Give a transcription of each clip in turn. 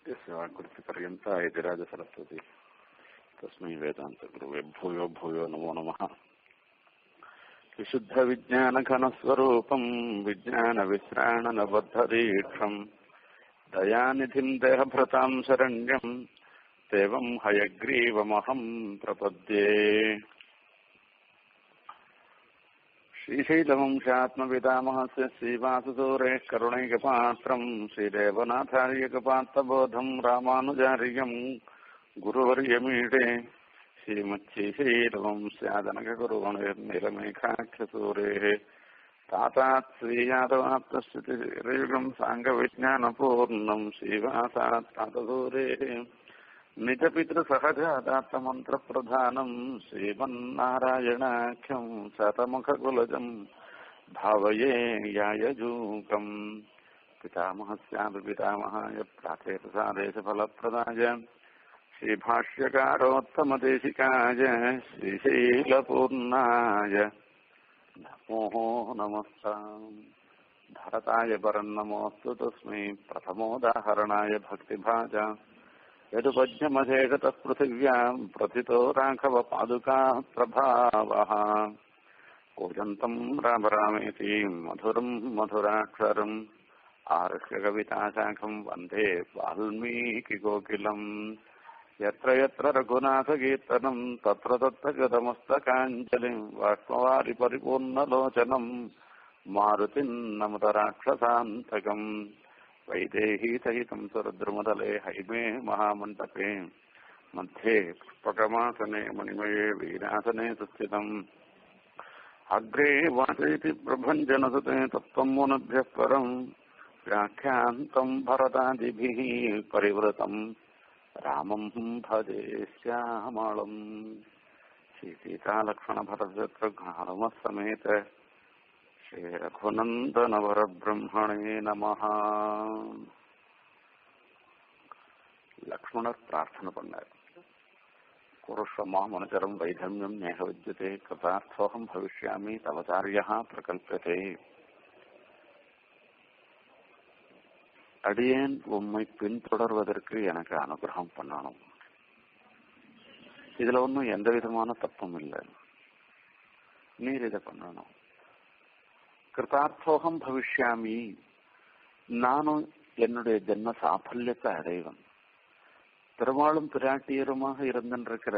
यस्य वाक्कृतिपर्यन्ता इति राजसरस्वती तस्मै वेदान्तगुरुवे भूयो भूयो नमो नमः विशुद्धविज्ञानघनस्वरूपम् विज्ञानविश्राणनबद्धदीक्षम् दयानिधिम् देहभृताम् शरण्यम् देवम् हयग्रीवमहम् प्रपद्ये श्रीशैलवंशात्मपितामहस्य श्रीवासुसूरेः करुणैकपात्रम् श्रीदेवनाथार्यकपात्रबोधम् रामानुजार्यम् गुरुवर्यमीडे श्रीमच्छीशैलवंस्यादनककुरुवणैर्निलमेघाख्यसूरेः तातात् श्रीयादवाप्तस्थितिरेगम् साङ्गविज्ञानपूर्णम् श्रीवासात् तातसूरेः निजपितृसहजादात्तमन्त्रप्रधानम् श्रीमन्नारायणाख्यम् शतमुखकुलजम् भावये यायजूकम् पितामहस्यापि पितामहाय प्राथेतसादेशफलप्रदाय श्रीभाष्यकारोत्तमदेशिकाय श्रीशैलपूर्णाय नमो नमस्ताम् भरताय परन्नमोऽस्तु तस्मै प्रथमोदाहरणाय भक्तिभाजा यदुपज्ञमधेगतः पृथिव्याम् प्रथितो राघवपादुका प्रभावः कूजन्तम् राम रामेति मधुरम् मधुराक्षरम् आरुह्य कविताशाखम् वन्दे वाल्मीकिकोकिलम् यत्र यत्र रघुनाथकीर्तनम् तत्र तत्र गतमस्तकाञ्जलिम् बाष्पवारि परिपूर्णलोचनम् मारुतिम् नमत राक्षसान्तकम् वैदेही सहितम् सुरद्रुमदले हैमे महामण्डपे मध्ये पुष्पकमासने मणिमये वीरासने सुस्थितम् अग्रे वाचयति प्रभञ्जनसुते तत्त्वम् मुनभ्यः परम् व्याख्यान्तम् भरतादिभिः परिवृतम् रामम् भजे श्यामळम् श्रीसीतालक्ष्मणभरतशत्रुघ्नहनुमः समेत श्रीरघुनन्दनवरब्रह्मणे नमः லக்ஷ்மணர் பிரார்த்தனை பண்ணார் குருஷமா மனுச்சரம் வைதமியம் நேக வித்யதே கிருதார்த்தோகம் பவிஷ்யாமி தவச்சாரியா பிரகல்பதே அடியேன் உம்மை பின்தொடர்வதற்கு எனக்கு அனுகிரகம் பண்ணணும் இதுல ஒன்றும் எந்த விதமான தப்பும் இல்லை நீர் இதை பண்ணணும் கிருதார்த்தோகம் பவிஷ்யாமி நானும் என்னுடைய ஜென்ம சாஃபல்யத்தை அடைவன் பெருமாளும் பிராட்டியருமாக இருந்திருக்கிற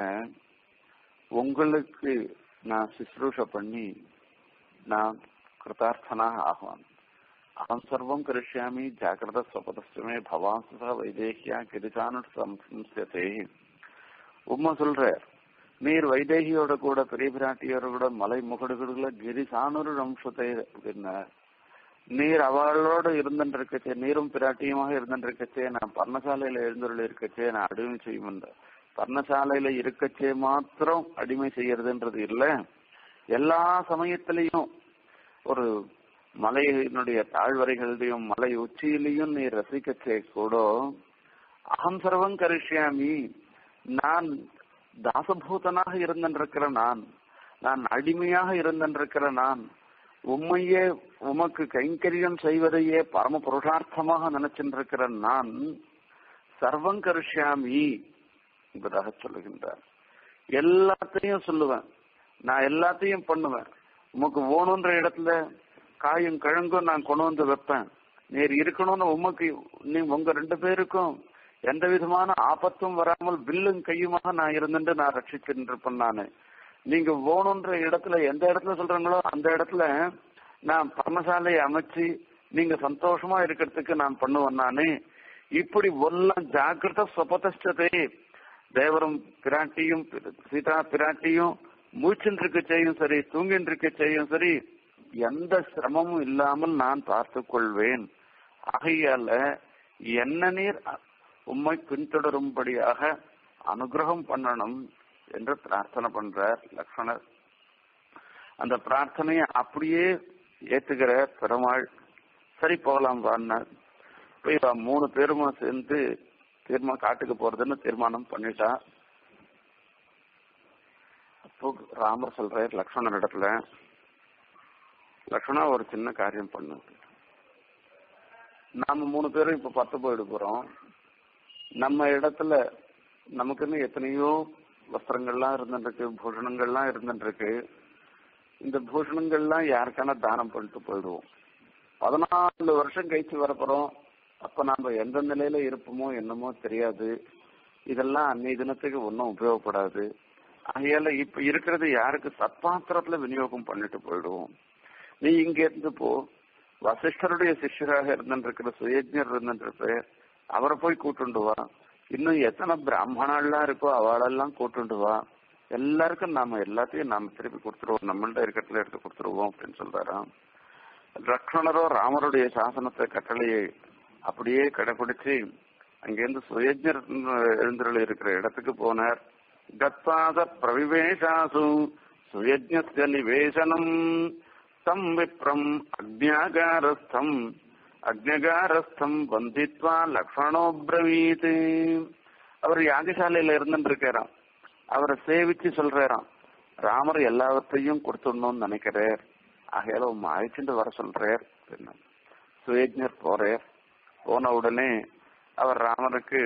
உங்களுக்கு நான் சுশ্ரூஷ பண்ணி நான் கிருதார்த்தனாக ஆகுவான் அகம் சர்வம் கரிஷ்யாமி ஜாகிரத ஸ்வபதஸ்டமே பவாசுசா வைதேகியா கிரிசானு சம்சத்தே உம்மா சொல்ற நீர் வைதேகியோட கூட பெரிய பிராட்டியோட கூட மலை முகடுகளுல கிரிசானூர் அம்சத்தை அப்படின்னா நீர் அவளோட இருந்துருக்கச்சே நீரும் பிராட்டியுமாக இருந்துருக்கச்சே நான் பர்ணசாலையில எழுந்துள்ள இருக்கச்சே நான் அடிமை செய்யும் பர்ணசாலையில இருக்கச்சே மாத்திரம் அடிமை செய்யறதுன்றது இல்ல எல்லா சமயத்திலையும் ஒரு மலையினுடைய தாழ்வரைகளிலையும் மலை உச்சியிலையும் நீ ரசிக்கச்சே கூட அகம் சர்வம் கரிஷ்யாமி நான் தாசபூதனாக இருந்திருக்கிற நான் நான் அடிமையாக இருந்திருக்கிற நான் உண்மையே உமக்கு கைங்கரியம் செய்வதையே பரம புருஷார்த்தமாக நினைச்சிருக்கிற நான் சர்வம் கரிஷ்யாமி என்பதாக சொல்லுகின்றார் எல்லாத்தையும் சொல்லுவேன் நான் எல்லாத்தையும் பண்ணுவேன் உமக்கு ஓணுன்ற இடத்துல காயும் கிழங்கும் நான் கொண்டு வந்து வைப்பேன் நீர் இருக்கணும்னு உமக்கு நீ உங்க ரெண்டு பேருக்கும் எந்த விதமான ஆபத்தும் வராமல் வில்லும் கையுமாக நான் இருந்துட்டு நான் ரட்சிச்சுருப்பேன் நானு நீங்க போகணுன்ற இடத்துல எந்த இடத்துல சொல்றீங்களோ அந்த இடத்துல நான் பர்ணசாலையை அமைச்சு நீங்க சந்தோஷமா இருக்கிறதுக்கு நான் பண்ணுவேன் நானு இப்படி ஒல்லாம் ஜாக்கிரத சொபதஷ்டத்தை தேவரும் பிராட்டியும் சீதா பிராட்டியும் மூச்சுன்னு இருக்க செய்யும் சரி தூங்கின்னு இருக்க செய்யும் சரி எந்த சிரமமும் இல்லாமல் நான் பார்த்து கொள்வேன் ஆகையால என்ன நீர் உண்மை பின்தொடரும்படியாக அனுகிரகம் பண்ணணும் என்று பிரார்த்தனை பண்றார் லக்ஷ்மணர் அந்த பிரார்த்தனையை அப்படியே ஏத்துக்கிற பெருமாள் சரி போகலாம் வான்னார் போய் மூணு பேருமா சேர்ந்து தீர்மா காட்டுக்கு போறதுன்னு தீர்மானம் பண்ணிட்டா அப்போ ராமர் சொல்றார் லக்ஷ்மணர் இடத்துல லக்ஷ்மணா ஒரு சின்ன காரியம் பண்ணு நாம மூணு பேரும் இப்ப பத்து போயிட போறோம் நம்ம இடத்துல நமக்குன்னு எத்தனையோ வஸ்திரங்கள்லாம் இருந்துருக்கு பூஷணங்கள்லாம் இருந்துருக்கு இந்த பூஷணங்கள்லாம் யாருக்கான தானம் பண்ணிட்டு போயிடுவோம் பதினாலு வருஷம் கழிச்சு வரப்போறோம் அப்ப நாம எந்த நிலையில இருப்போமோ என்னமோ தெரியாது இதெல்லாம் அன்னைய தினத்துக்கு ஒன்றும் உபயோகப்படாது ஆகையால இப்ப இருக்கிறது யாருக்கு சத்பாத்திரத்துல விநியோகம் பண்ணிட்டு போயிடுவோம் நீ இங்க இருந்து போ வசிஷ்டருடைய சிஷ்யராக இருந்துருக்கிற சுயஜர் இருந்துருப்ப அவரை போய் கூட்டுண்டு வா இன்னும் எத்தனை பிராமணாலாம் இருக்கோ அவளெல்லாம் கூட்டுண்டு வா எல்லாருக்கும் நாம எல்லாத்தையும் நாம திருப்பி கொடுத்துருவோம் நம்மள்ட்ட இருக்கிறதுல எடுத்து கொடுத்துருவோம் அப்படின்னு சொல்றாராம் லக்ஷ்மணரோ ராமருடைய சாசனத்தை கட்டளையை அப்படியே கடைபிடிச்சு அங்கிருந்து சுயஜர் எழுந்தருள் இருக்கிற இடத்துக்கு போனார் கத்வாத பிரவிவேஷாசு சுயஜ்ய நிவேசனம் தம் விப்ரம் அக்ஞாகாரஸ்தம் அக்ஞகாரஸ்தம் வந்தித்வா லக்ஷ்மணோ பிரவீத் அவர் யாகசாலையில இருந்துருக்காராம் அவரை சேவிச்சு சொல்றாராம் ராமர் எல்லாவற்றையும் கொடுத்துடணும்னு நினைக்கிறார் ஆகையால உங்க அழைச்சிட்டு வர சொல்றார் அப்படின்னு சுயஜர் போறார் போன உடனே அவர் ராமருக்கு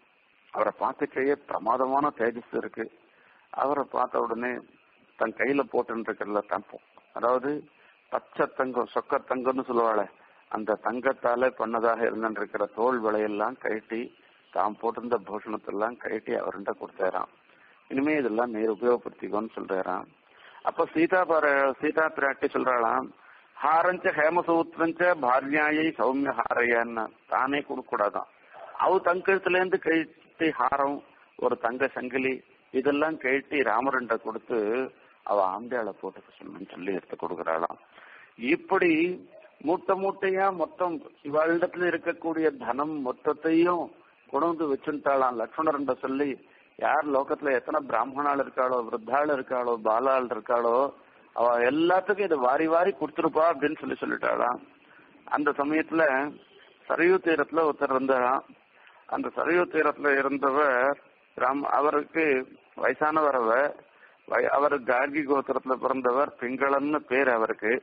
அவரை பார்த்துக்கையே பிரமாதமான தேஜஸ் இருக்கு அவரை பார்த்த உடனே தன் கையில போட்டு இருக்கிறதுல தம்பம் அதாவது பச்சை தங்கம் சொக்க தங்கம்னு சொல்லுவாளே அந்த தங்கத்தால பண்ணதாக இருந்திருக்கிற தோல் விலையெல்லாம் கழட்டி தாம் போட்டிருந்த பூஷணத்தெல்லாம் கழட்டி அவர்கிட்ட கொடுத்தாராம் இனிமே இதெல்லாம் நீர் உபயோகப்படுத்திக்கோன்னு சொல்றாராம் அப்ப சீதா பார சீதா பிராட்டி சொல்றாளாம் ஹாரஞ்ச ஹேமசூத்திரஞ்ச பாரியாயை சௌமிய ஹாரையான்னு தானே கொடுக்க கூடாதான் அவ தங்கத்துல இருந்து கழட்டி ஹாரம் ஒரு தங்க சங்கிலி இதெல்லாம் கழட்டி ராமரண்ட கொடுத்து அவ ஆண்டையாள போட்டுக்க சொன்னு சொல்லி எடுத்து கொடுக்கறாளாம் இப்படி மூட்டை மூட்டையா மொத்தம் இவளிடத்துல இருக்கக்கூடிய தனம் மொத்தத்தையும் கொண்டு வந்து வச்சுட்டாளாம் லக்ஷ்மணர்ன்ற சொல்லி யார் லோகத்துல எத்தனை பிராமணாள் இருக்காளோ விருத்தாள் இருக்காளோ பாலாள் இருக்காளோ அவ எல்லாத்துக்கும் இதை வாரி வாரி கொடுத்துருப்பா அப்படின்னு சொல்லி சொல்லிட்டாளாம் அந்த சமயத்துல சரையூ தீரத்துல ஒருத்தர் இருந்தாராம் அந்த சரையூ தீரத்துல இருந்தவர் ராம் அவருக்கு வயசானவர் அவர் அவர் கார்கி கோத்திரத்துல பிறந்தவர் பிங்களன்னு பேர் அவருக்கு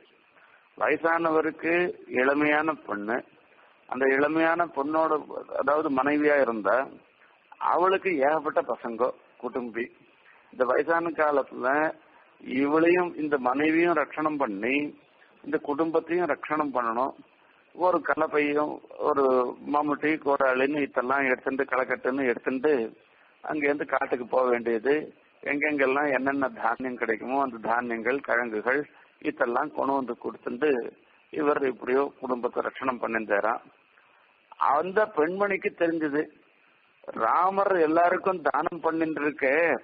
வயசானவருக்கு இளமையான பொண்ணு அந்த இளமையான பொண்ணோட அதாவது மனைவியா இருந்தா அவளுக்கு ஏகப்பட்ட பசங்க குடும்பி இந்த வயசான காலத்துல இவளையும் இந்த மனைவியும் ரட்சணம் பண்ணி இந்த குடும்பத்தையும் ரட்சணம் பண்ணணும் ஒரு கலப்பையும் ஒரு மம்முட்டி கோராளின்னு இதெல்லாம் எடுத்துட்டு களக்கட்டுன்னு எடுத்துட்டு அங்கேருந்து காட்டுக்கு போக வேண்டியது எங்கெங்கெல்லாம் என்னென்ன தானியம் கிடைக்குமோ அந்த தானியங்கள் கிழங்குகள் இதெல்லாம் கொண்டு வந்து கொடுத்துட்டு இவர் இப்படியோ குடும்பத்தை ரட்சணம் பண்ணிருந்தாராம் அந்த பெண்மணிக்கு தெரிஞ்சது ராமர் எல்லாருக்கும் தானம் பண்ணிட்டு இருக்க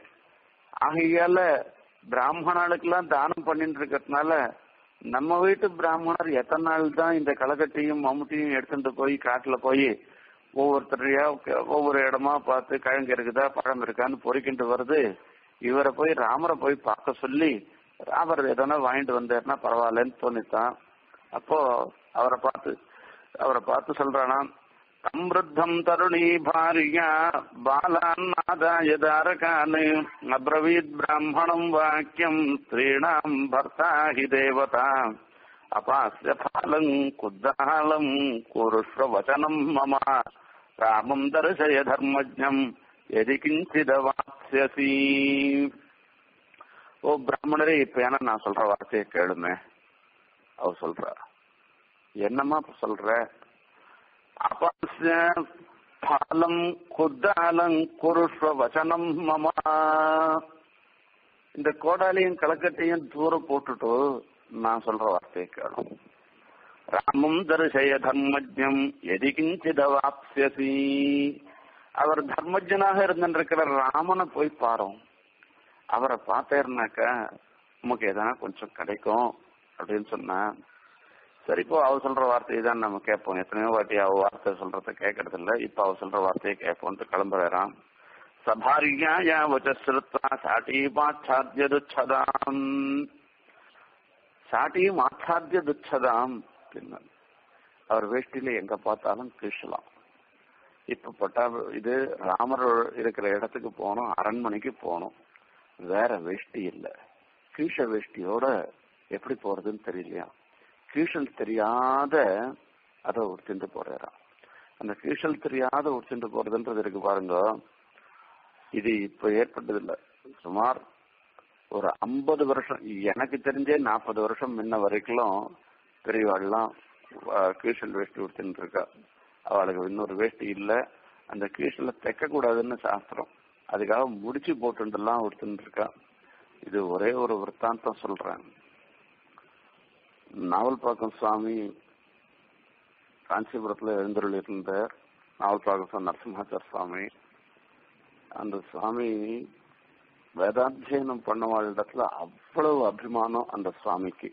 ஆகையால பிராமணர்களுக்கெல்லாம் தானம் பண்ணிட்டு இருக்கிறதுனால நம்ம வீட்டு பிராமணர் எத்தனை நாள் தான் இந்த களக்கட்டையும் மம்முட்டியும் எடுத்துட்டு போய் காட்டுல போய் ஒவ்வொருத்தரையா ஒவ்வொரு இடமா பார்த்து கிழங்கு இருக்குதா பழம் இருக்கான்னு பொறிக்கிட்டு வருது இவரை போய் ராமரை போய் பார்க்க சொல்லி ராமர் எதனா வாங்கிட்டு வந்தாருன்னா பரவாயில்லன்னு தோணித்தான் அப்போ அவரை பார்த்து அவரை பார்த்து சொல்றானா சம்ருத்தம் தருணி பாரியா பாலான்னாதாய தாரகான் அப்ரவீத் பிராமணம் வாக்கியம் ஸ்திரீணாம் பர்த்தா ஹி தேவதா அபாஸ்ய பாலம் குத்தாலம் குருஷ்வ வச்சனம் மம ராமம் தரிசய தர்மஜம் எதி கிஞ்சிதவாசியசி ஓ பிராமணரே இப்ப ஏன்னா நான் சொல்ற வார்த்தையை கேளுமே அவ சொல்ற என்னமா சொல்ற அபாஸ்ய பாலம் குத்தாலம் குருஷ்வ வச்சனம் மம இந்த கோடாலியும் கலக்கட்டையும் தூரம் போட்டுட்டு நான் சொல்ற வார்த்தையை கேளும் ராமம் தரிசய தர்மஜம் எதி கிஞ்சிதவாப்சியசி அவர் தர்மஜனாக இருந்திருக்கிற ராமனை போய் பாரோம் அவரை பார்த்தேருனாக்கா நமக்கு எதனா கொஞ்சம் கிடைக்கும் அப்படின்னு சொன்னா சரி இப்போ அவ சொல்ற வார்த்தையை தான் நம்ம கேட்போம் எத்தனையோ வாட்டி அவ வார்த்தை சொல்றத கேட்கறது இல்ல இப்ப அவ சொல்ற வார்த்தையை கேட்போம்னு கிளம்புறான் சபாரியா வச்சஸ்ருத்வா சாட்டி மாச்சாத்திய துச்சதாம் சாட்டியும் ஆச்சாத்திய துச்சதாம் அப்படின்னாரு அவர் வேஷ்டியில எங்க பார்த்தாலும் கிழிச்சலாம் இப்ப பட்டா இது ராமர் இருக்கிற இடத்துக்கு போனோம் அரண்மனைக்கு போனோம் வேற வேஷ்டி இல்ல கீழ வேஷ்டியோட எப்படி போறதுன்னு தெரியலையா கீழல் தெரியாத அதை உடுத்திட்டு போறாராம் அந்த கீழல் தெரியாத உடிச்சுட்டு போறதுன்றது இருக்கு பாருங்க இது இப்ப ஏற்பட்டது இல்ல சுமார் ஒரு ஐம்பது வருஷம் எனக்கு தெரிஞ்சே நாற்பது வருஷம் முன்ன வரைக்கும் பெரியவாள்லாம் கீழல் வேஷ்டி உடுத்துட்டு இருக்கா அவளுக்கு இன்னொரு வேஷ்டி இல்ல அந்த கீழல தைக்க கூடாதுன்னு சாஸ்திரம் அதுக்காக முடிச்சு போட்டுலாம் உடுத்துட்டு இருக்கா இது ஒரே ஒரு விற்த்தாந்தம் சொல்றேன் நாவல்பாக்கம் சுவாமி காஞ்சிபுரத்துல எழுந்தருள் இருந்த நாவல்பாக்கம் நரசிம்மாச்சார் சுவாமி அந்த சுவாமி வேதாத்தியனம் பண்ணவாளிடத்துல அவ்வளவு அபிமானம் அந்த சுவாமிக்கு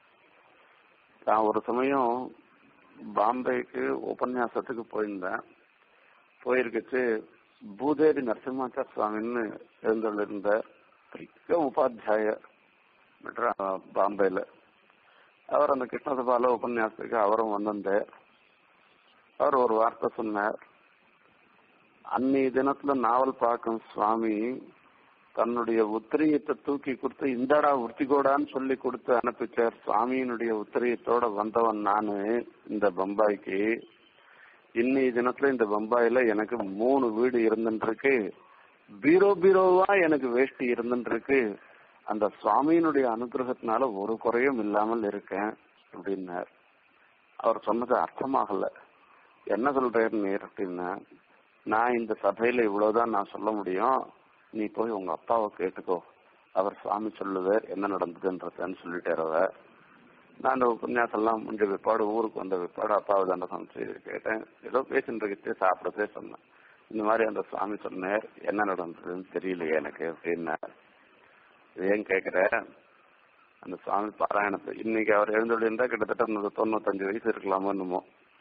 நான் ஒரு சமயம் பாம்பேக்கு உபன்யாசத்துக்கு போயிருந்தேன் போயிருக்கச்சு பூதேரி நரசிம்மாச்சார் சுவாமின்னு எழுந்தருளிருந்த பெரிய உபாத்தியாயர் பாம்பேல அவர் அந்த கிருஷ்ணசபால உபன்யாசத்துக்கு அவரும் வந்திருந்தார் அவர் ஒரு வார்த்தை சொன்னார் அன்னைய தினத்துல நாவல் பாக்கம் சுவாமி தன்னுடைய உத்திரியத்தை தூக்கி கொடுத்து இந்தடா உர்த்திகோடான்னு சொல்லி கொடுத்து அனுப்பிச்சார் சுவாமியினுடைய உத்திரியத்தோட வந்தவன் நானு இந்த பம்பாய்க்கு இன்னைய தினத்துல இந்த பம்பாயில எனக்கு மூணு வீடு இருந்துருக்கு பீரோ பீரோவா எனக்கு வேஷ்டி இருந்துருக்கு அந்த சுவாமியினுடைய அனுகிரகத்தினால ஒரு குறையும் இல்லாமல் இருக்கேன் அப்படின்னார் அவர் சொன்னது அர்த்தமாகல என்ன சொல்றாரு நீர் அப்படின்னா நான் இந்த சபையில இவ்வளவுதான் நான் சொல்ல முடியும் நீ போய் உங்க அப்பாவை கேட்டுக்கோ அவர் சுவாமி சொல்லுவார் என்ன நடந்ததுன்றதுன்னு சொல்லிட்டார் அவர் நான் அந்த உபன்யாசம் எல்லாம் முடிஞ்ச விற்பாடு ஊருக்கு வந்த விற்பாடு அப்பாவை தாண்ட சமைச்சு கேட்டேன் ஏதோ பேசிட்டு இருக்கே சாப்பிடத்தே சொன்னேன் இந்த மாதிரி அந்த சுவாமி சொன்னார் என்ன நடந்ததுன்னு தெரியலையே எனக்கு அப்படின்னார் ஏன் கேக்குற அந்த சுவாமி பாராயணத்தை இன்னைக்கு அவர் எழுந்தொழி இருந்தா கிட்டத்தட்ட தொண்ணூத்தஞ்சு வயசு இருக்கலாமோ என்னமோ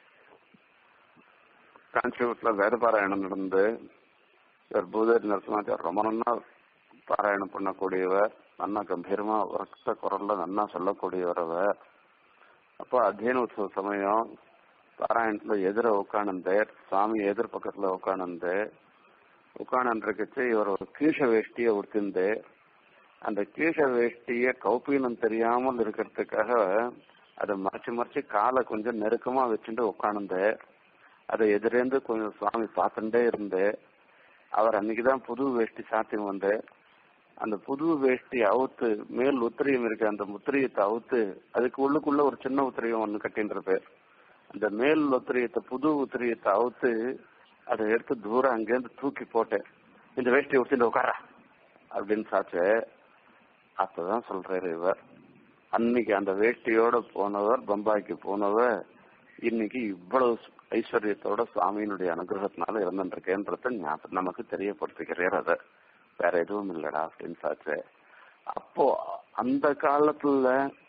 காஞ்சிபுரத்துல வேத பாராயணம் நடந்து இவர் பூதேரி நரசிம்மாச்சார் ரொம்ப நன்னா பாராயணம் பண்ணக்கூடியவர் நன்னா கம்பீரமா உரத்த குரல்ல நன்னா சொல்லக்கூடியவர் அவர் அப்போ அத்தியன உற்சவ சமயம் பாராயணத்துல எதிர உட்காணந்து சுவாமி எதிர் பக்கத்துல உட்காணந்து உட்காந்துருக்கச்சு இவர் ஒரு கீழ வேஷ்டிய உடுத்திந்து அந்த கீழ வேஷ்டிய கௌப்பீனம் தெரியாமல் இருக்கிறதுக்காக அதை மறைச்சு மறைச்சு காலை கொஞ்சம் நெருக்கமா வச்சுட்டு உட்காந்து அதை எதிரேந்து கொஞ்சம் சுவாமி பார்த்துட்டே இருந்து அவர் அன்னைக்குதான் புது வேஷ்டி சாத்தி வந்து அந்த புது வேஷ்டி அவுத்து மேல் உத்திரியம் இருக்கு அந்த உத்திரியத்தை அவுத்து அதுக்கு உள்ளுக்குள்ள ஒரு சின்ன உத்திரியம் ஒண்ணு கட்டின்ற பேர் அந்த மேல் உத்திரியத்தை புது உத்திரியத்தை அவுத்து அதை எடுத்து தூரம் அங்கேருந்து தூக்கி போட்டேன் இந்த வேஷ்டி உடுத்திட்டு உட்காரா அப்படின்னு சாச்சு அப்பதான் சொல்றாரு இவர் அன்னைக்கு அந்த வேஷ்டியோட போனவர் பம்பாய்க்கு போனவர் இன்னைக்கு இவ்வளவு ஐஸ்வர்யத்தோட சுவாமியினுடைய அனுகிரகத்தினால இருந்துருக்கேன்றத ஞாபகம் நமக்கு தெரியப்படுத்திக்கிறார் அத வேற எதுவும் இல்லடா அப்படின்னு சாச்சு அப்போ அந்த காலத்துல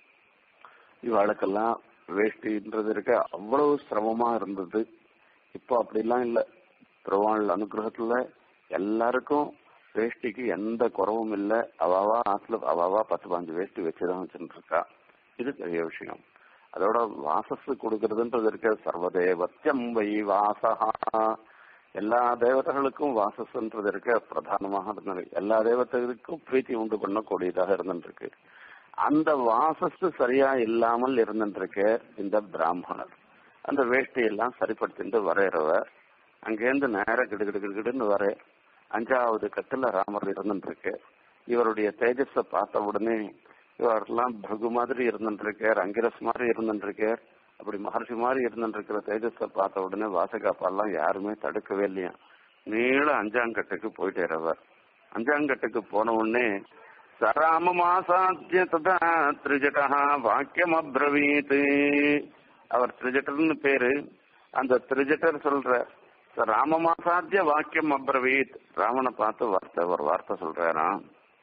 இவாளுக்கெல்லாம் வேஷ்டின்றது இருக்க அவ்வளவு சிரமமா இருந்தது இப்போ அப்படிலாம் இல்ல திருவாள் அனுகிரகத்துல எல்லாருக்கும் வேஷ்டிக்கு எந்த குறவும் இல்ல அவாவா ஆத்துல அவாவா பத்து பாஞ்சு வேஷ்டி வச்சுதான் வச்சுட்டு இருக்கா இது பெரிய விஷயம் அதோட வாசஸ் கொடுக்கறதுன்றது இருக்க சர்வதேவத்தியம் வை வாசகா எல்லா தேவதைகளுக்கும் வாசஸ்ன்றது இருக்க பிரதானமாக இருந்தது எல்லா தேவதைகளுக்கும் பிரீத்தி உண்டு பண்ணக்கூடியதாக இருந்துருக்கு அந்த வாசஸ் சரியா இல்லாமல் இருந்துருக்கு இந்த பிராமணர் அந்த வேஷ்டியெல்லாம் சரிப்படுத்திட்டு வரைகிறவர் அங்கேருந்து நேர கிடு கிடுன்னு வர அஞ்சாவது கட்டுல ராமர் இருந்துருக்கு இவருடைய தேஜஸ பார்த்த உடனே இவரெல்லாம் பகு மாதிரி இருந்துருக்கார் அங்கிரஸ் மாதிரி இருந்துருக்கார் அப்படி மகர்ஷி மாதிரி இருந்துருக்கிற தேஜஸ பார்த்த உடனே வாசகாப்பாலாம் யாருமே தடுக்கவே இல்லையா நீள அஞ்சாங்கட்டுக்கு போயிட்டார் அவர் அஞ்சாங்கட்டுக்கு போன உடனே சராம மாசாத்திய ததா திரிஜட்டா வாக்கியம் அப்ரவீத் அவர் திரிஜட்டர்னு பேரு அந்த திரிஜட்டர் சொல்ற ராமமாசாத்திய வாக்கியம் அப்ரவீத் ராமனை பார்த்து வார்த்தை ஒரு வார்த்தை சொல்றாராம்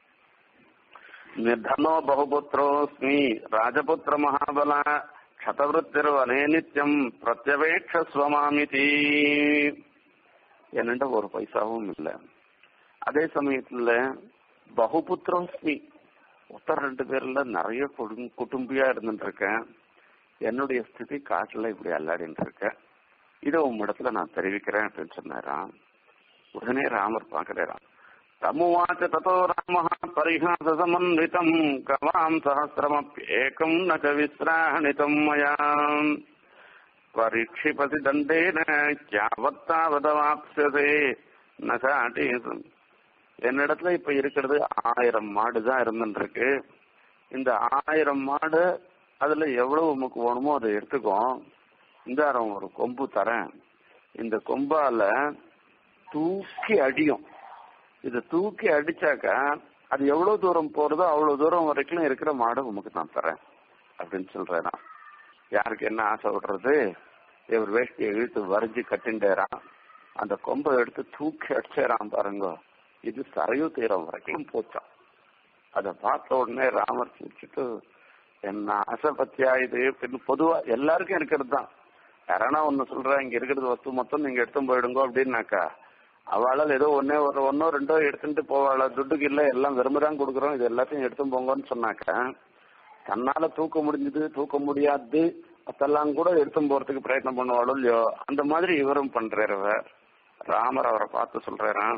నిర్ధనో బహుపుత్రోస్మి రాజపుత్ర మహాబల క్షతవృత్తిర్వనే నిత్యం பிரத்யவேட்ச ஸ்வமாமிதி என்னண்ட ஒரு பைசாவும் இல்ல அதே சமயத்துல பகுபுத்திரோஸ்மி ஒருத்தர் ரெண்டு பேர்ல நிறைய குடும்பியா இருந்துட்டு இருக்கேன் என்னுடைய ஸ்திதி காட்டுல இப்படி அல்லாடிட்டு இருக்கேன் இதை உம்மிடத்துல நான் தெரிவிக்கிறேன் அப்படின்னு சொன்னாராம் உடனே ராமர் பாக்குறாராம் तमुवाच ततो रामः परिहाससमन्वितम् गवाम् सहस्रमप्येकम् न च विश्राणितम् मया பரீட்சிபதி தண்டேன கியாவத்தாவதவாப்சதே நகாட்டி என்னிடத்துல இப்ப இருக்கிறது ஆயிரம் மாடு தான் இருந்துருக்கு இந்த ஆயிரம் மாடு அதுல எவ்வளவு உமக்கு வேணுமோ அதை எடுத்துக்கோ இந்த ஒரு கொம்பு தரேன் இந்த கொம்பால தூக்கி அடியும் இது தூக்கி அடிச்சாக்கா அது எவ்வளவு தூரம் போறதோ அவ்வளவு தூரம் வரைக்கும் இருக்கிற மாடு உமக்கு நான் தரேன் அப்படின்னு சொல்றேன் நான். யாருக்கு என்ன ஆசை விடுறது இவர் வேஷ்டியை இழுத்து வரைஞ்சு கட்டிண்டேறான் அந்த கொம்பை எடுத்து தூக்கி அடிச்சேறான் பாருங்க இது சரையு தீரம் வரைக்கும் போச்சான் அதை பார்த்த உடனே ராமர் சிரிச்சுட்டு என்ன ஆசை பத்தியா இது அப்படின்னு பொதுவா எல்லாருக்கும் இருக்கிறது தான் யாரானா ஒண்ணு சொல்றா இங்க இருக்கிறது வஸ்து மொத்தம் நீங்க எடுத்து போயிடுங்க அப்படின்னாக்கா அவளால் ஏதோ ஒன்னே ஒரு ஒன்னோ ரெண்டோ எடுத்துட்டு போவாள துட்டுக்கு இல்ல எல்லாம் விரும்புதான் கொடுக்குறோம் இது எல்லாத்தையும் எடுத்து போங்கன்னு சொன்னாக்கா தன்னால தூக்க முடிஞ்சது தூக்க முடியாது அதெல்லாம் கூட எடுத்து போறதுக்கு பிரயத்னம் பண்ணுவாளோ இல்லையோ அந்த மாதிரி இவரும் பண்றாரு ராமர் அவரை பார்த்து சொல்றாராம்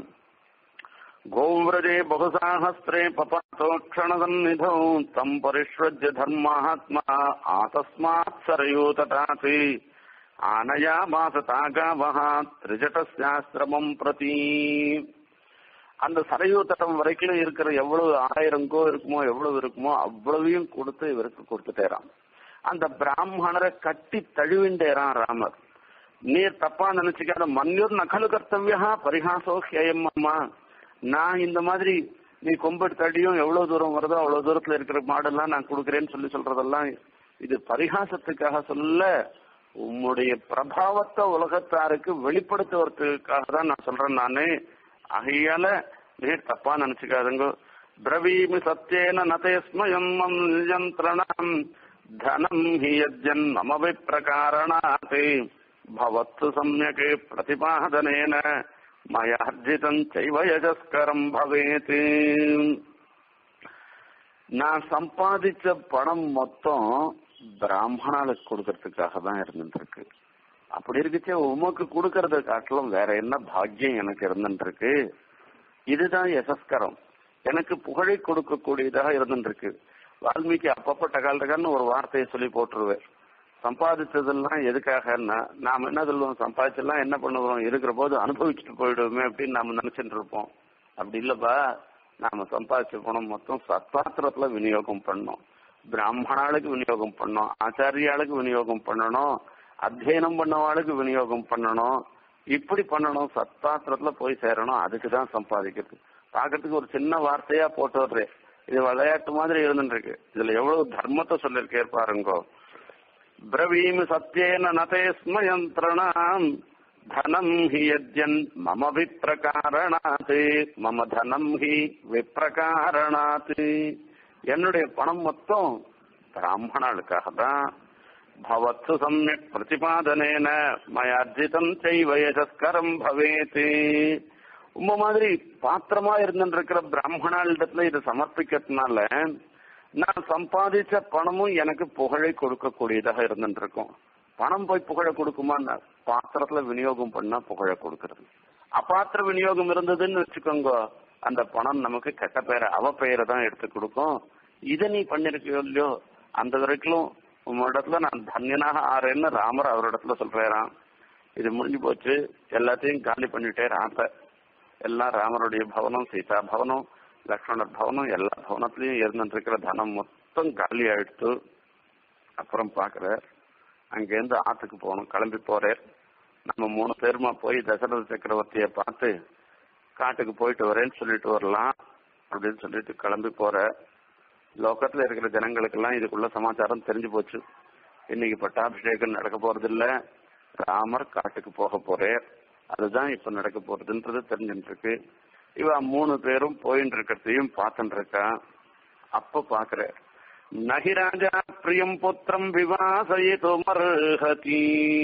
गोव्रजे बहुसाहस्रे पपातो क्षणसन्निधौ तम् परिष्वज्य धर्मात्मा आतस्मात् सरयो तटासि ஆனயாமாச தாகாவஹ திரிஜடசாஸ்திரமம் பிரதி அந்த சரையூ தட்டம் வரைக்கும் இருக்கிற எவ்வளவு ஆயிரங்கோ இருக்குமோ எவ்வளவு இருக்குமோ அவ்வளவையும் கொடுத்து இவருக்கு கொடுத்துட்டேராம் அந்த பிராமணரை கட்டி தழுவிண்டேரான் ராமர் நீர் தப்பா நினைச்சுக்காத மன்யூர் நகலு கர்த்தவியா பரிகாசோ ஹேயம் அம்மா நான் இந்த மாதிரி நீ கொம்பெடுத்து அடியும் எவ்வளவு தூரம் வருதோ அவ்வளவு தூரத்துல இருக்கிற மாடெல்லாம் நான் கொடுக்குறேன்னு சொல்லி சொல்றதெல்லாம் இது பரிகாசத்துக்காக சொல்ல உம்முடைய பிரபாவத்தை உலகத்தாருக்கு வெளிப்படுத்துவதற்காக தான் நான் சொல்றேன் நானு ஆகையால நீர் தப்பா நினைச்சுக்காதுங்க பிரவீமி சத்தியேன நதேஸ்மயம் யந்திரணம் தனம் ஹி யஜ்ஜன் மம விப்ரகாரணாத் பவத்து சம்யக் பிரதிபாதனேன மயார்ஜிதம் செய்வ யஜஸ்கரம் பவேத் நான் சம்பாதிச்ச பணம் மொத்தம் பிராமணாளுக்கு கொடுக்கறதுக்காக தான் இருந்துருக்கு அப்படி இருக்குச்சே உமக்கு கொடுக்கறத காட்டிலும் வேற என்ன பாக்கியம் எனக்கு இருந்துருக்கு இதுதான் யசஸ்கரம் எனக்கு புகழை கொடுக்கக்கூடியதாக இருந்துருக்கு வால்மீகி அப்பப்ப டகால் டகால்னு ஒரு வார்த்தையை சொல்லி போட்டுருவேன் சம்பாதிச்சதெல்லாம் எதுக்காகன்னா நாம என்ன சொல்லுவோம் சம்பாதிச்செல்லாம் என்ன பண்ணுவோம் இருக்கிற போது அனுபவிச்சுட்டு போயிடுவோமே அப்படின்னு நாம நினைச்சிட்டு இருப்போம் அப்படி இல்லப்பா நாம சம்பாதிச்ச பணம் மொத்தம் சத்பாத்திரத்துல விநியோகம் பண்ணோம் பிராமணாளுக்கு விநியோகம் பண்ணோம் ஆச்சாரியாளுக்கு விநியோகம் பண்ணணும் அத்தியனம் பண்ணவாளுக்கு விநியோகம் பண்ணணும் இப்படி பண்ணணும் சத்பாத்திரத்துல போய் சேரணும் அதுக்கு தான் சம்பாதிக்கிறது பாக்கிறதுக்கு ஒரு சின்ன வார்த்தையா போட்டு வர்றேன் இது விளையாட்டு மாதிரி இருந்துருக்கு இதுல எவ்வளவு தர்மத்தை சொல்லிருக்கே பாருங்கோ ब्रवीमि सत्येन न ते स्म यन्त्रणाम् धनम् हि यद्यन् मम विप्रकारणात् मम धनम् हि விப்ரகாரணாத் என்னுடைய பணம் மொத்தம் பிராமணர்களுக்காக தான் பவத்து சமயக் பிரதிபாதனேன மயார்ஜிதம் செய்வ யசஸ்கரம் பவேத் உம்ம மாதிரி பாத்திரமா இருந்துருக்கிற பிராமணாளிடத்துல இதை சமர்ப்பிக்கிறதுனால நான் சம்பாதிச்ச பணமும் எனக்கு புகழை கொடுக்கக்கூடியதாக இருந்துருக்கும் பணம் போய் புகழ கொடுக்குமா பாத்திரத்துல விநியோகம் பண்ணா புகழ கொடுக்கறது அப்பாத்திர விநியோகம் இருந்ததுன்னு வச்சுக்கோங்க அந்த பணம் நமக்கு கெட்ட பெயரை அவ பெயரை தான் எடுத்து கொடுக்கும் இதை நீ பண்ணிருக்கியோ இல்லையோ அந்த வரைக்கும் உங்களிடத்துல நான் தன்யனாக ஆறேன்னு ராமர் அவரிடத்துல சொல்றாராம் இது முடிஞ்சு போச்சு எல்லாத்தையும் காலி பண்ணிட்டே ராம எல்லாம் ராமருடைய பவனம் சீதா பவனம் லக்ஷ்மணர் பவனம் எல்லா பவனத்திலயும் இருந்துருக்கிற தனம் மொத்தம் காலி ஆயிடுத்து அப்புறம் பாக்குற அங்கேருந்து ஆத்துக்கு போகணும் கிளம்பி போறேன் நம்ம மூணு பேருமா போய் தசரத சக்கரவர்த்திய பார்த்து காட்டுக்கு போயிட்டு வரேன்னு சொல்லிட்டு வரலாம் அப்படின்னு சொல்லிட்டு கிளம்பி போற லோகத்துல இருக்கிற ஜனங்களுக்கெல்லாம் இதுக்குள்ள சமாச்சாரம் தெரிஞ்சு போச்சு இன்னைக்கு பட்டாபிஷேகம் நடக்க போறது இல்ல ராமர் காட்டுக்கு போக போறேன் அதுதான் இப்ப நடக்க போறதுன்றது தெரிஞ்சுட்டு இருக்கு இவ மூணு பேரும் போயின்னு இருக்கிறதையும் பார்த்துட்டு இருக்கா அப்ப பாக்குற நகிராஜா பிரியம் புத்திரம் விவாசயித்து மர்ஹதி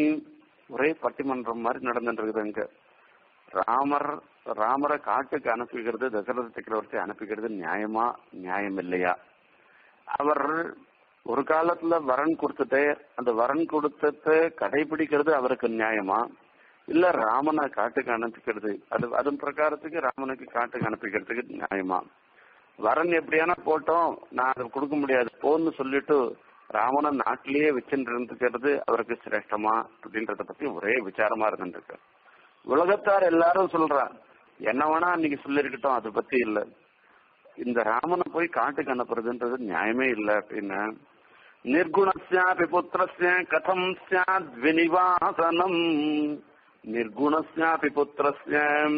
ஒரே பட்டிமன்றம் மாதிரி நடந்துட்டு இருக்குது அங்க ராமர் ராமரை காட்டுக்கு அனுப்புகிறது தசரத சக்கரவர்த்தி அனுப்புகிறது நியாயமா நியாயம் இல்லையா அவர் ஒரு காலத்துல வரன் கொடுத்துட்டு அந்த வரன் கொடுத்தத கடைபிடிக்கிறது அவருக்கு நியாயமா இல்ல ராமனை காட்டுக்கு அனுப்பிக்கிறது அது அதன் பிரகாரத்துக்கு ராமனுக்கு காட்டுக்கு அனுப்பிக்கிறதுக்கு நியாயமா வரன் எப்படியானா போட்டோம் நான் அதை கொடுக்க முடியாது போன்னு சொல்லிட்டு ராமனை நாட்டிலேயே வச்சுட்டு இருந்துக்கிறது அவருக்கு சிரேஷ்டமா அப்படின்றத பத்தி ஒரே விசாரமா இருந்துருக்கு உலகத்தார் எல்லாரும் சொல்றா என்ன வேணா அன்னைக்கு சொல்லிருக்கட்டும் அதை பத்தி இல்ல இந்த ராமனை போய் காட்டுக்கு அனுப்புறதுன்றது நியாயமே இல்லை அப்படின்னு நிர்குணஸ்யாபி புத்திரஸ்ய கதம் சியாத் வினிவாசனம் நிர்குணஸ்யாபி புத்திரஸ்ய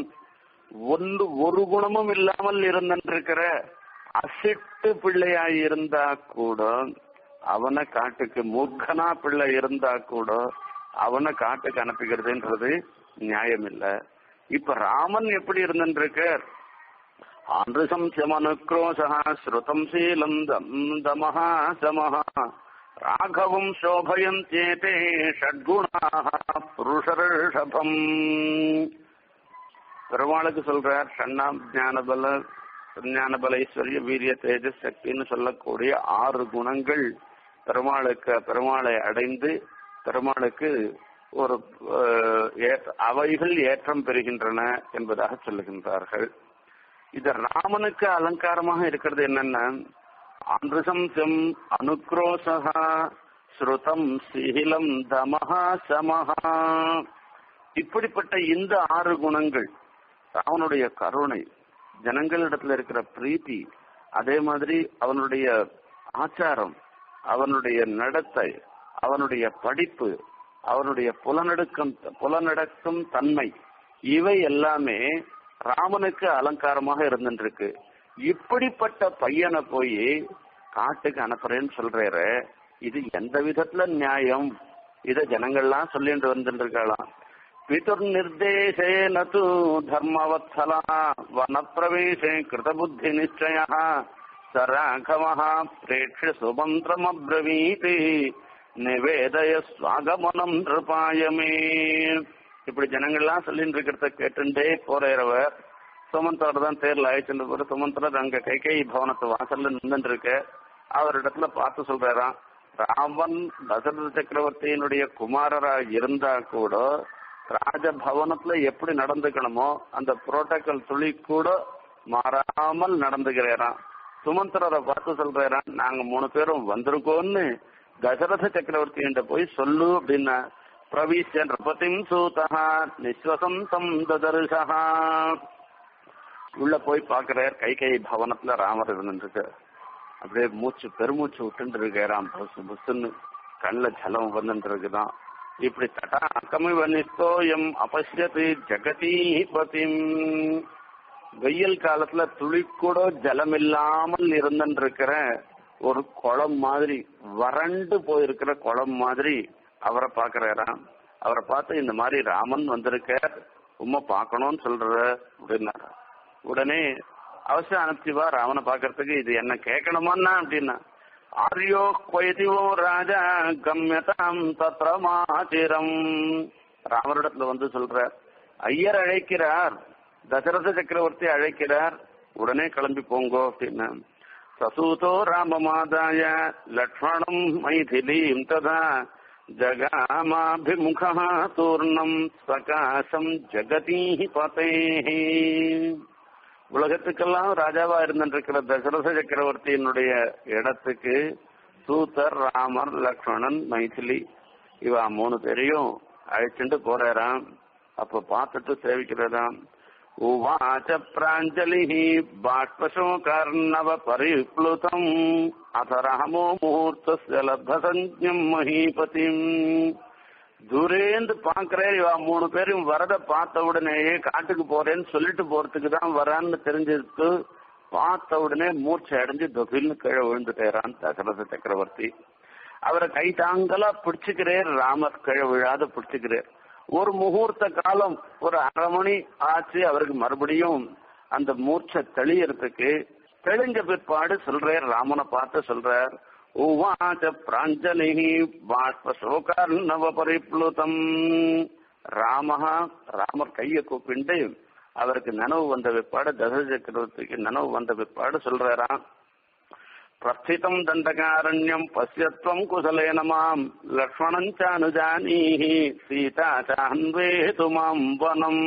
ஒன்று ஒரு குணமும் இல்லாமல் இருந்திருக்கிற அசிட்டு பிள்ளையாய் இருந்தா கூட அவனை காட்டுக்கு மூர்க்கனா பிள்ளை இருந்தா கூட அவனை காட்டுக்கு அனுப்புகிறதுன்றது நியாயம் இல்ல இப்ப ராமன் எப்படி இருந்திருக்கார் ஆந்திருஷம் சமனுக்ரோஷா ஸ்ருதம் சீலம் தம் தமஹா சமஹா ராகவம் சோபயந்தேதே ஷட்குணா புருஷர்ஷபம் பெருமாளுக்கு சொல்றார் ஷண்ணாம் ஞானபல ஞானபல ஐஸ்வர்ய வீரிய தேஜஸ் சக்தின்னு சொல்லக்கூடிய ஆறு குணங்கள் பெருமாளுக்கு பெருமாளை அடைந்து பெருமாளுக்கு ஒரு அவைகள் ஏற்றம் பெறுகின்றன என்பதாக சொல்லுகின்றார்கள் இது ராமனுக்கு அலங்காரமாக இருக்கிறது என்னன்னா அன்றுசம் செம் அனுக்ரோசகா ஸ்ருதம் சீலம் தமஹா சமஹா இப்படிப்பட்ட இந்த ஆறு குணங்கள் அவனுடைய கருணை ஜனங்களிடத்துல இருக்கிற பிரீத்தி அதே மாதிரி அவனுடைய ஆச்சாரம் அவனுடைய நடத்தை அவனுடைய படிப்பு அவனுடைய புலநடுக்கம் புலநடக்கும் தன்மை இவை எல்லாமே ராமனுக்கு அலங்காரமாக இருந்துருக்கு இப்படிப்பட்ட பையனை போய் காட்டுக்கு அனுப்புறேன்னு சொல்றாரு இது எந்த விதத்துல நியாயம் இத ஜனங்கள்லாம் சொல்லிட்டு வந்துட்டு இருக்கலாம் பிதுர் நிர்தேசேன தூ தர்மவத்சலா வனப்பிரவேசே கிருதபுத்தி நிச்சய ச ராഘவः பிரேக்ஷ சுமந்திரமப்ரவீதி நிவேதய சுவாகமனம் நிருபாயமே இப்படி ஜனங்கள்லாம் சொல்லிட்டு இருக்கிறத கேட்டுட்டே போறவர் சுமந்தவர் தான் தேர்ல அழைச்சிட்டு போற சுமந்தரர் அங்க கைகை பவனத்து வாசல்ல நின்றுட்டு இருக்க அவரிடத்துல பார்த்து சொல்றாராம் ராமன் தசரத சக்கரவர்த்தியினுடைய குமாரரா இருந்தா கூட ராஜபவனத்துல எப்படி நடந்துக்கணுமோ அந்த புரோட்டோகால் துளி கூட மாறாமல் நடந்துக்கிறாராம் சுமந்திரரை பார்த்து சொல்றாராம் நாங்க மூணு பேரும் வந்திருக்கோம்னு தசரத சக்கரவர்த்தி போய் சொல்லு அப்படின்னா பிரவிஷ்ய நிருபதிம் சூதா நிஸ்வசம் தம் ததர்ஷா உள்ள போய் பாக்குறார் கை கை பவனத்துல ராமர் இருந்துருக்கு அப்படியே மூச்சு பெருமூச்சு விட்டுட்டு இருக்காராம் புசு புசுன்னு கண்ணுல ஜலம் வந்துட்டு இருக்குதான் இப்படி தட்டாக்கமிவ நிஸ்தோயம் அபஷ்யத்து ஜெகதீபதிம் வெயில் காலத்துல துளி கூட ஜலம் இல்லாமல் இருந்துட்டு இருக்கிற ஒரு குளம் மாதிரி வறண்டு போயிருக்கிற குளம் மாதிரி அவரை பாக்குறாராம் அவரை பார்த்து இந்த மாதிரி ராமன் வந்திருக்க உண்மை பார்க்கணும்னு சொல்ற அப்படின்னாரா உடனே அவசியம் அனுப்பிவா ராமனை பாக்குறதுக்கு இது என்ன கேட்கணுமான்னா அப்படின்னா ஆரியோ கொயதிவோ ராஜா கம்யதாம் தத்ரமாச்சிரம் ராமரிடத்துல வந்து சொல்ற ஐயர் அழைக்கிறார் தசரத சக்கரவர்த்தி அழைக்கிறார் உடனே கிளம்பி போங்கோ அப்படின்னா சசூதோ ராமமாதாய லக்ஷ்மணம் மைதிலீம் ததா ஜகாமாபிமுகா தூர்ணம் சகாசம் ஜெகதீ பதே உலகத்துக்கெல்லாம் ராஜாவா இருந்திருக்கிற தசரத சக்கரவர்த்தியினுடைய இடத்துக்கு சூத்தர் ராமர் லக்ஷ்மணன் மைதிலி இவா மூணு பேரையும் அழைச்சிட்டு போறாராம் அப்ப பார்த்துட்டு சேவிக்கிறதாம் உவாச்ச பிராஞ்சலி பாஷ்பசோகர்ணவ பரிப்ளுதம் அத ராமோ முகூர்த்த லப்தசஞ்ஞம் மகீபதிம் தூரேந்து பாக்குறேன் இவா மூணு பேரும் வரத பார்த்த உடனேயே காட்டுக்கு போறேன்னு சொல்லிட்டு போறதுக்கு தான் வரான்னு தெரிஞ்சதுக்கு பார்த்த உடனே மூர்ச்சை அடைஞ்சு தொகில்னு கீழே விழுந்துட்டேரான் தசரத சக்கரவர்த்தி அவரை கை தாங்கலா பிடிச்சுக்கிறேன் ராமர் கீழே விழாத பிடிச்சுக்கிறேன் ஒரு முகூர்த்த காலம் ஒரு அரை மணி ஆச்சு அவருக்கு மறுபடியும் அந்த மூர்ச்சை தெளியறதுக்கு தெளிஞ்ச பிற்பாடு சொல்றார் ராமனை பார்த்து சொல்றார் உவாச்ச பிராஞ்சலி பாஷ்பசோகர்ணவ பரிப்ளுதம் ராமஹா ராமர் கையை கூப்பிண்டு அவருக்கு நனவு வந்த பிற்பாடு தசரத சக்கரவர்த்திக்கு நனவு வந்த பிற்பாடு சொல்றாராம் பிரஸ்திதம் தண்டகாரண்யம் பசியத்வம் குசலேன மாம் லக்ஷ்மணம் சானுஜானீஹி சீதா சான்வேது மாம் வனம்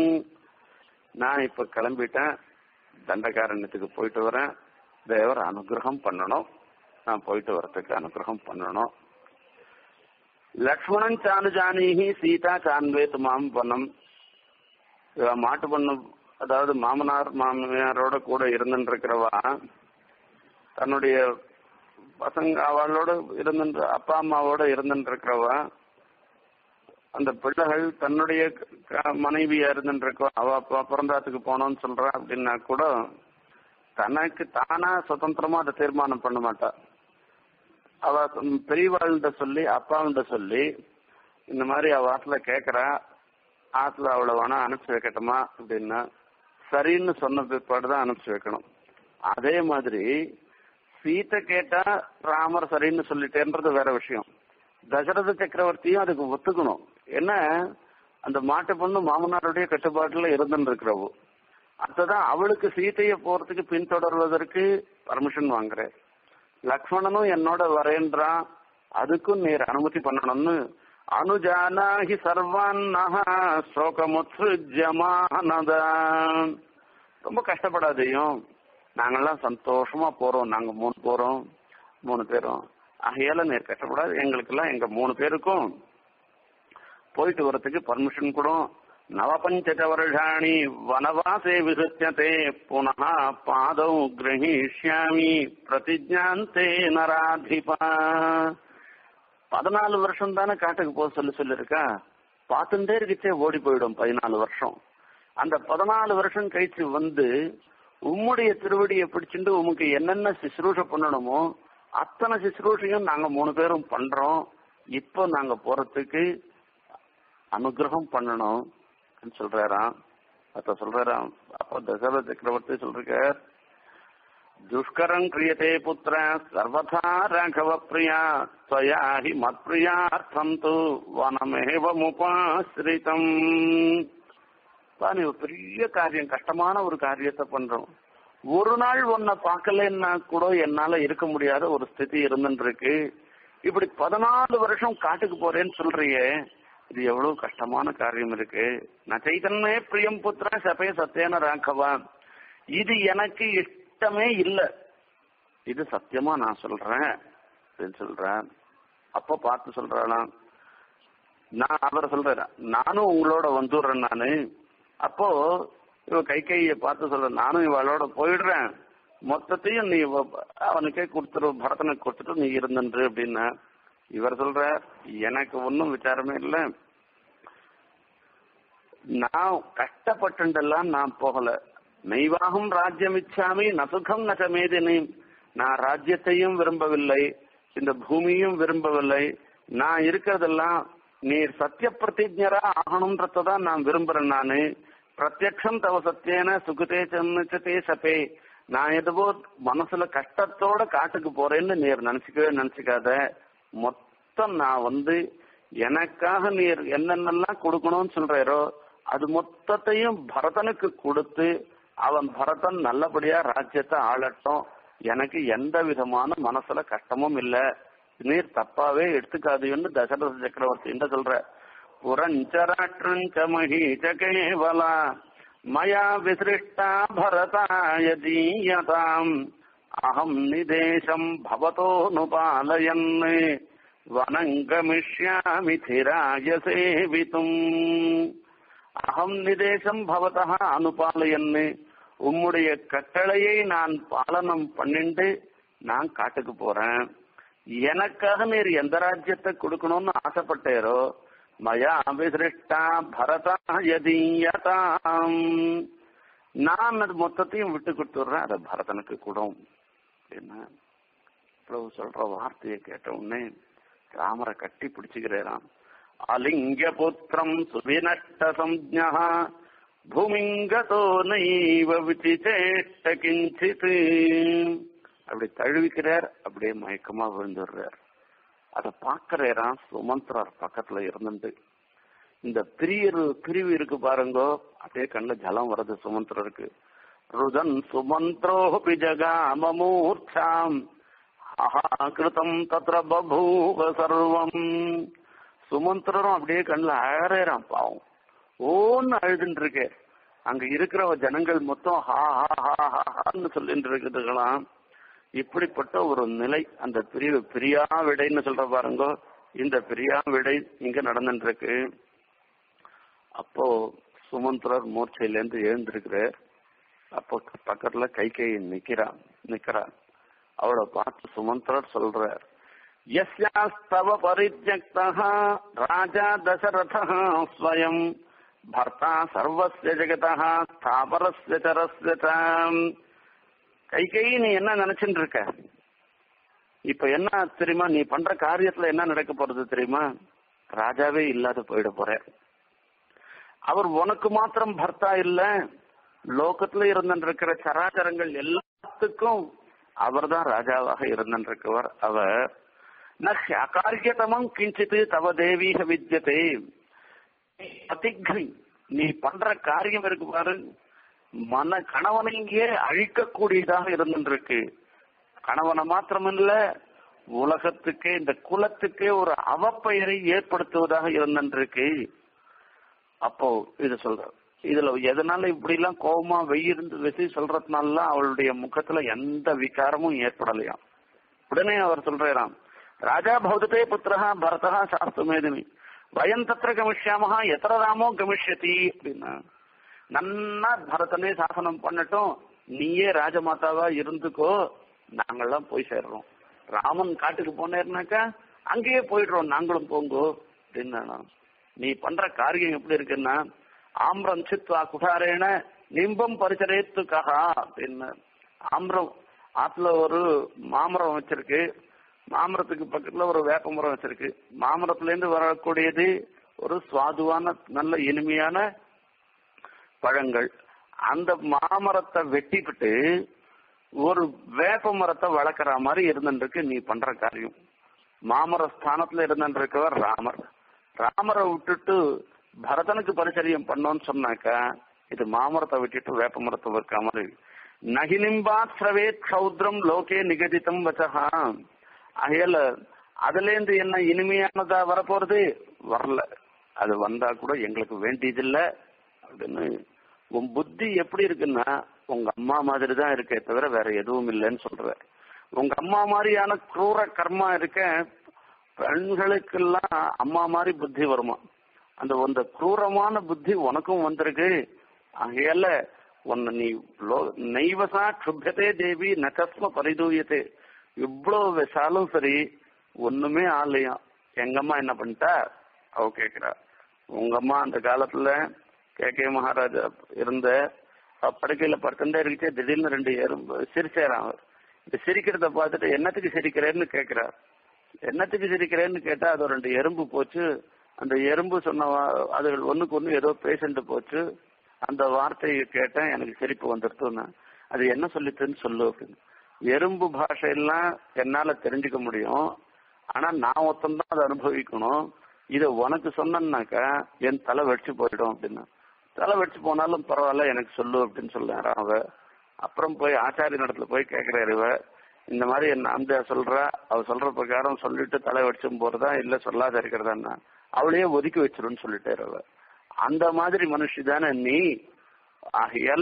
நான் இப்ப கிளம்பிட்டேன் தண்டகாரண்யத்துக்கு போயிட்டு வரேன் தேவர் அனுகிரகம் பண்ணணும் நான் போயிட்டு வரத்துக்கு அனுகிரகம் பண்ணணும் லக்ஷ்மணன் சானு ஜானீஹி சீதா சான்வேத் மாம் பண்ணம் இவ மாட்டு பண்ணு அதாவது மாமனார் மாமியாரோட கூட இருந்துட்டு இருக்கிறவா தன்னுடைய பசங்க அவளோட இருந்துட்டு அப்பா அம்மாவோட இருந்துட்டு இருக்கிறவா அந்த பிள்ளைகள் தன்னுடைய க- மனைவியா இருந்துட்டு இருக்கவா அவ அப்பா பிறந்தாத்துக்கு போனோம்னு சொல்றா அப்படின்னா கூட தனக்கு தானா சுதந்திரமா அதை தீர்மானம் பண்ண மாட்டா அவ பெரியவாள்கிட்ட சொல்லி அப்பாவுண்ட சொல்லி இந்த மாதிரி அவ ஆத்துல கேக்குறா ஆத்துல அவளை வேணா அனுப்பிச்சு வைக்கட்டுமா அப்படின்னா சரின்னு சொன்ன பிற்பாடு தான் அனுப்பிச்சு வைக்கணும் அதே மாதிரி சீத்தை கேட்டா ராமர் சரின்னு சொல்லிட்டேன்றது வேற விஷயம் தசரத சக்கரவர்த்தியும் அதுக்கு ஒத்துக்கணும் என்ன அந்த மாட்டு பொண்ணு மாமனாருடைய கட்டுப்பாட்டுல இருந்துன்னு இருக்கிறவோ அதான் அவளுக்கு சீதையை போறதுக்கு பின்தொடர்வதற்கு பர்மிஷன் வாங்குறேன் லக்ஷ்மணனும் என்னோட வரேன்றான் அதுக்கும் நீர் அனுமதி பண்ணணும்னு அனுஜானாகி சர்வான் சோகமுத்ருஜமானதான் ரொம்ப கஷ்டப்படாதையும் நாங்கெல்லாம் சந்தோஷமா போறோம் நாங்க மூணு போறோம் மூணு பேரும் ஆகையால நீர் கஷ்டப்படாது எங்களுக்கெல்லாம் எங்க மூணு பேருக்கும் போயிட்டு வரதுக்கு பர்மிஷன் கூட நவபஞ்ச வருஷாணி வனவாசே விசுத்தியதே புனः பாதௌ கிரகிஷ்யாமி பிரதிஜாந்தே நராதிபா பதினாலு வருஷம் தானே காட்டுக்கு போக சொல்லி சொல்லிருக்கா பார்த்துட்டே இருக்குச்சே ஓடி போயிடும் பதினாலு வருஷம் அந்த பதினாலு வருஷம் கழிச்சு வந்து உம்முடைய திருவடியை பிடிச்சிட்டு உமக்கு என்னென்ன சிசுரூஷ பண்ணணுமோ அத்தனை சிசுரூஷையும் நாங்க மூணு பேரும் பண்றோம் இப்போ நாங்க போறதுக்கு அனுகிரகம் பண்ணணும் சொல்றாராம் அத சொல்றாராம் அப்ப தசரத சக்கரவர்த்தி சொல்றார் துஷ்கரம் கிரியதே புத்திர சர்வதா ராഘவ பிரியா ஸ்வயா ஹி மத் பிரியார்த்தம் து வனமேவமுபாசிரிதம் நீ ஒரு பெரிய காரியம் கஷ்டமான ஒரு காரியத்தை பண்றோம் ஒரு நாள் உன்னை பார்க்கலன்னா கூட என்னால இருக்க முடியாத ஒரு ஸ்திதி இருந்துட்டு இருக்கு இப்படி பதினாலு வருஷம் காட்டுக்கு போறேன்னு சொல்றியே இது எவ்வளவு கஷ்டமான காரியம் இருக்கு நான் சைதன்மே பிரியம் புத்திரா சபைய சத்தியன ராகவா இது எனக்கு இஷ்டமே இல்ல இது சத்தியமா நான் சொல்றேன் அப்படின்னு சொல்றேன் அப்ப பார்த்து சொல்றாளாம் நான் அவர் சொல்றேன் நானும் உங்களோட வந்துடுறேன் நானு அப்போ இவ கை கையை பார்த்து சொல்ற நானும் இவளோட போயிடுறேன் மொத்தத்தையும் நீ இவ- அவனுக்கே கொடுத்துரு பரதனுக்கு கொடுத்துட்டு நீ இருந்துன்று அப்படின்னா இவர் சொல்ற எனக்கு ஒன்றும் விசாரமே இல்லை நான் கஷ்டப்பட்டுண்டெல்லாம் நான் போகல நெய்வாகும் ராஜ்யம் இச்சாமி நசுகம் நகமேதினி நான் ராஜ்யத்தையும் விரும்பவில்லை இந்த பூமியும் விரும்பவில்லை நான் இருக்கிறதெல்லாம் நீர் சத்திய பிரதிஜரா ஆகணும்ன்றதான் நான் விரும்புறேன் நானு பிரத்யக்ஷம் தவ சத்தியன சுகுதே சன்னச்சதே சபே நான் எதுவோ மனசுல கஷ்டத்தோட காட்டுக்கு போறேன்னு நீர் நினைச்சுக்கவே நினைச்சுக்காத மொத்தம் நான் வந்து எனக்காக நீர் என்னென்னலாம் கொடுக்கணும்னு சொல்றாரோ அது மொத்தத்தையும் பரதனுக்கு கொடுத்து அவன் பரதன் நல்லபடியா ராஜ்யத்தை ஆளட்டும் எனக்கு எந்த விதமான மனசுல கஷ்டமும் இல்ல நீர் தப்பாவே எடுத்துக்காதுன்னு தசரத சக்கரவர்த்தி என்ன சொல்ற புரஞ்சராட்ச மகீச்ச கேவலா மயா விசிருஷ்டா பரதாய தீயதாம் அகம் நிதேசம் பவதோனுபாலயன் வனங்கமிஷ்யாமி திராய சேவித்தும் அகம் நிதேசம் பவதா அனுபாலயன்னு உம்முடைய கட்டளையை நான் பாலனம் பண்ணிண்டு நான் காட்டுக்கு போறேன் எனக்காக நீர் எந்த ராஜ்யத்தை கொடுக்கணும்னு ஆசைப்பட்டேரோ மயா விசிருஷ்டா பரதா யதீயதாம் நான் அது மொத்தத்தையும் விட்டு கொடுத்துடுறேன் அதை பரதனுக்கு கொடும் என்ன இவ்வளவு சொல்ற வார்த்தையை கேட்ட உடனே ராமரை கட்டி பிடிச்சுக்கிறேராம் அலிங்க புத்திரம் சுவினஷ்ட சம்ஜா பூமிங்கதோ நைவ விசிச்சேஷ்ட கிஞ்சித் அப்படி தழுவிக்கிறார் அப்படியே மயக்கமா விழுந்துடுறார் அதை பாக்குறாராம் சுமந்திரார் பக்கத்துல இருந்துட்டு இந்த பிரியரு பிரிவு இருக்கு பாருங்க அப்படியே கண்ணுல ஜலம் வருது சுமந்திரருக்கு ருதன் சுமந்திரோபி ஜகாமமூர்ச்சாம் ஆஹா கிருதம் தத்ர பபூவ சர்வம் சுமந்திரரும் அப்படியே கண்ணுல அழறான் பாவம் ஓன்னு அழுதுன்னு இருக்கு அங்க இருக்கிற ஜனங்கள் மொத்தம் ஹா ஹா ஹா ஹா ஹான்னு சொல்லிட்டு இருக்குதுங்களாம் இப்படிப்பட்ட ஒரு நிலை அந்த பிரிவு பிரியா விடைன்னு சொல்ற பாருங்க இந்த பிரியா விடை இங்க நடந்துட்டு இருக்கு அப்போ சுமந்திரர் மூர்ச்சையிலேருந்து எழுந்திருக்கிறார் அப்போ பக்கத்துல கை கை நிக்கிறான் நிக்கிறான் அவளை பார்த்து சுமந்திரர் சொல்றார் யஸ்யாஸ்தவ பரித்யக்தா ராஜா தசரத ஸ்வயம் பர்த்தா சர்வஸ்ய ஜெகதா ஸ்தாபரஸ்ய சரஸ்ய கை கை நீ என்ன நினைச்சுட்டு இருக்க இப்ப என்ன தெரியுமா நீ பண்ற காரியத்துல என்ன நடக்க போறது தெரியுமா ராஜாவே இல்லாத போயிட போற அவர் உனக்கு மாத்திரம் பர்த்தா இல்ல லோகத்துல இருந்திருக்கிற சராச்சரங்கள் எல்லாத்துக்கும் அவர்தான் ராஜாவாக இருந்திருக்கவர் அவர் நகாரியதமம் கிஞ்சித்து தவ தேவீக வித்தியதே அதிக்ரி நீ பண்ற காரியம் இருக்கு பாரு மன கணவனையே அழிக்கக்கூடியதாக இருந்திருக்கு கணவனை மாத்திரமில்ல உலகத்துக்கே இந்த குலத்துக்கே ஒரு அவப்பெயரை ஏற்படுத்துவதாக இருந்திருக்கு அப்போ இது சொல்ற இதுல எதனால இப்படி எல்லாம் கோபமா வெயிருந்து வெசி சொல்றதுனால அவளுடைய முகத்துல எந்த விகாரமும் ஏற்படலையாம் உடனே அவர் சொல்றாராம் ராஜா பௌதத்தே புத்திரா பரதா சாஸ்து மேதினி வயம் தத்திர கமிஷ்யாமஹா எத்தனை ராமோ கமிஷ்யதி அப்படின்னா நன்னா பரதனே சாசனம் பண்ணட்டும் நீயே ராஜமாதாவா இருந்துக்கோ நாங்கெல்லாம் போய் சேர்றோம் ராமன் காட்டுக்கு போனேர்னாக்கா அங்கேயே போயிடுறோம் நாங்களும் போங்கோ அப்படின்னா நீ பண்ற காரியம் எப்படி இருக்குன்னா ஆம்ரம் சித்வா குடாரேன நிம்பம் பரிசரேத்து கஹா அப்படின்னு ஆம்ரம் ஆத்துல ஒரு மாமரம் வச்சிருக்கு மாமரத்துக்கு பக்கத்துல ஒரு வேப்ப மரம் வச்சிருக்கு மாமரத்துல இருந்து வரக்கூடியது ஒரு சுவாதுவான நல்ல இனிமையான பழங்கள் அந்த மாமரத்தை வெட்டிவிட்டு ஒரு வேப்ப மரத்தை வளர்க்குற மாதிரி இருந்துருக்கு நீ பண்ற காரியம் மாமர ஸ்தானத்துல இருந்துருக்கவர் ராமர் ராமரை விட்டுட்டு பரதனுக்கு பரிச்சரியம் பண்ணோன்னு சொன்னாக்கா இது மாமரத்தை விட்டுட்டு வேப்ப மரத்தை வைக்கிற மாதிரி நகினிம்பாத் ஸ்ரவேத் சௌத்ரம் லோகே நிகதித்தம் வச்சஹா அகையில அதுல இருந்து என்ன இனிமையானதா வரப்போறது வரல அது வந்தா கூட எங்களுக்கு வேண்டியதில்ல அப்படின்னு உன் புத்தி எப்படி இருக்குன்னா உங்க அம்மா மாதிரி தான் இருக்கே தவிர வேற எதுவும் இல்லைன்னு சொல்ற உங்க அம்மா மாதிரியான குரூர கர்மா இருக்க பெண்களுக்கெல்லாம் அம்மா மாதிரி புத்தி வருமா அந்த அந்த குரூரமான புத்தி உனக்கும் வந்திருக்கு ஆகையால உன்னை நீ நெய்வசா க்ஷுபியதே தேவி நகஸ்ம பரிதூயத்தே இவ்வளவு விசாலும் சரி ஒண்ணுமே ஆலையும் எங்க அம்மா என்ன பண்ணிட்டா அவ கேக்குறா உங்க அம்மா அந்த காலத்துல கே கே மகாராஜா இருந்த படுக்கையில படுத்துட்டே இருக்கே திடீர்னு ரெண்டு எறும்பு சிரிச்சாராம் அவர் இந்த சிரிக்கிறத பார்த்துட்டு என்னத்துக்கு சிரிக்கிறேன்னு கேக்குறார் என்னத்துக்கு சிரிக்கிறேன்னு கேட்டா அது ரெண்டு எறும்பு போச்சு அந்த எறும்பு சொன்ன அது ஒண்ணுக்கு ஒண்ணு ஏதோ பேஷண்ட் போச்சு அந்த வார்த்தையை கேட்டேன் எனக்கு சிரிப்பு வந்துருத்துன்னு அது என்ன சொல்லித்துன்னு சொல்லு அப்படின்னு எறும்பு பாஷையெல்லாம் என்னால தெரிஞ்சுக்க முடியும் ஆனா நான் ஒருத்தந்தான் அதை அனுபவிக்கணும் இதை உனக்கு சொன்னேன்னாக்கா என் தலை வெடிச்சு போயிடும் அப்படின்னு தலை வெடிச்சு போனாலும் பரவாயில்ல எனக்கு சொல்லு அப்படின்னு சொல்லுறான் அவ அப்புறம் போய் ஆச்சாரிய இடத்துல போய் கேட்கிறாரு இவ இந்த மாதிரி என்ன அந்த சொல்றா அவ சொல்ற பிரகாரம் சொல்லிட்டு தலை வெடிச்சும் போறதா இல்ல சொல்லாத இருக்கிறதா அவளையே ஒதுக்கி வச்சிருன்னு சொல்லிட்டாரு அவ அந்த மாதிரி மனுஷி தானே நீ ஆகையால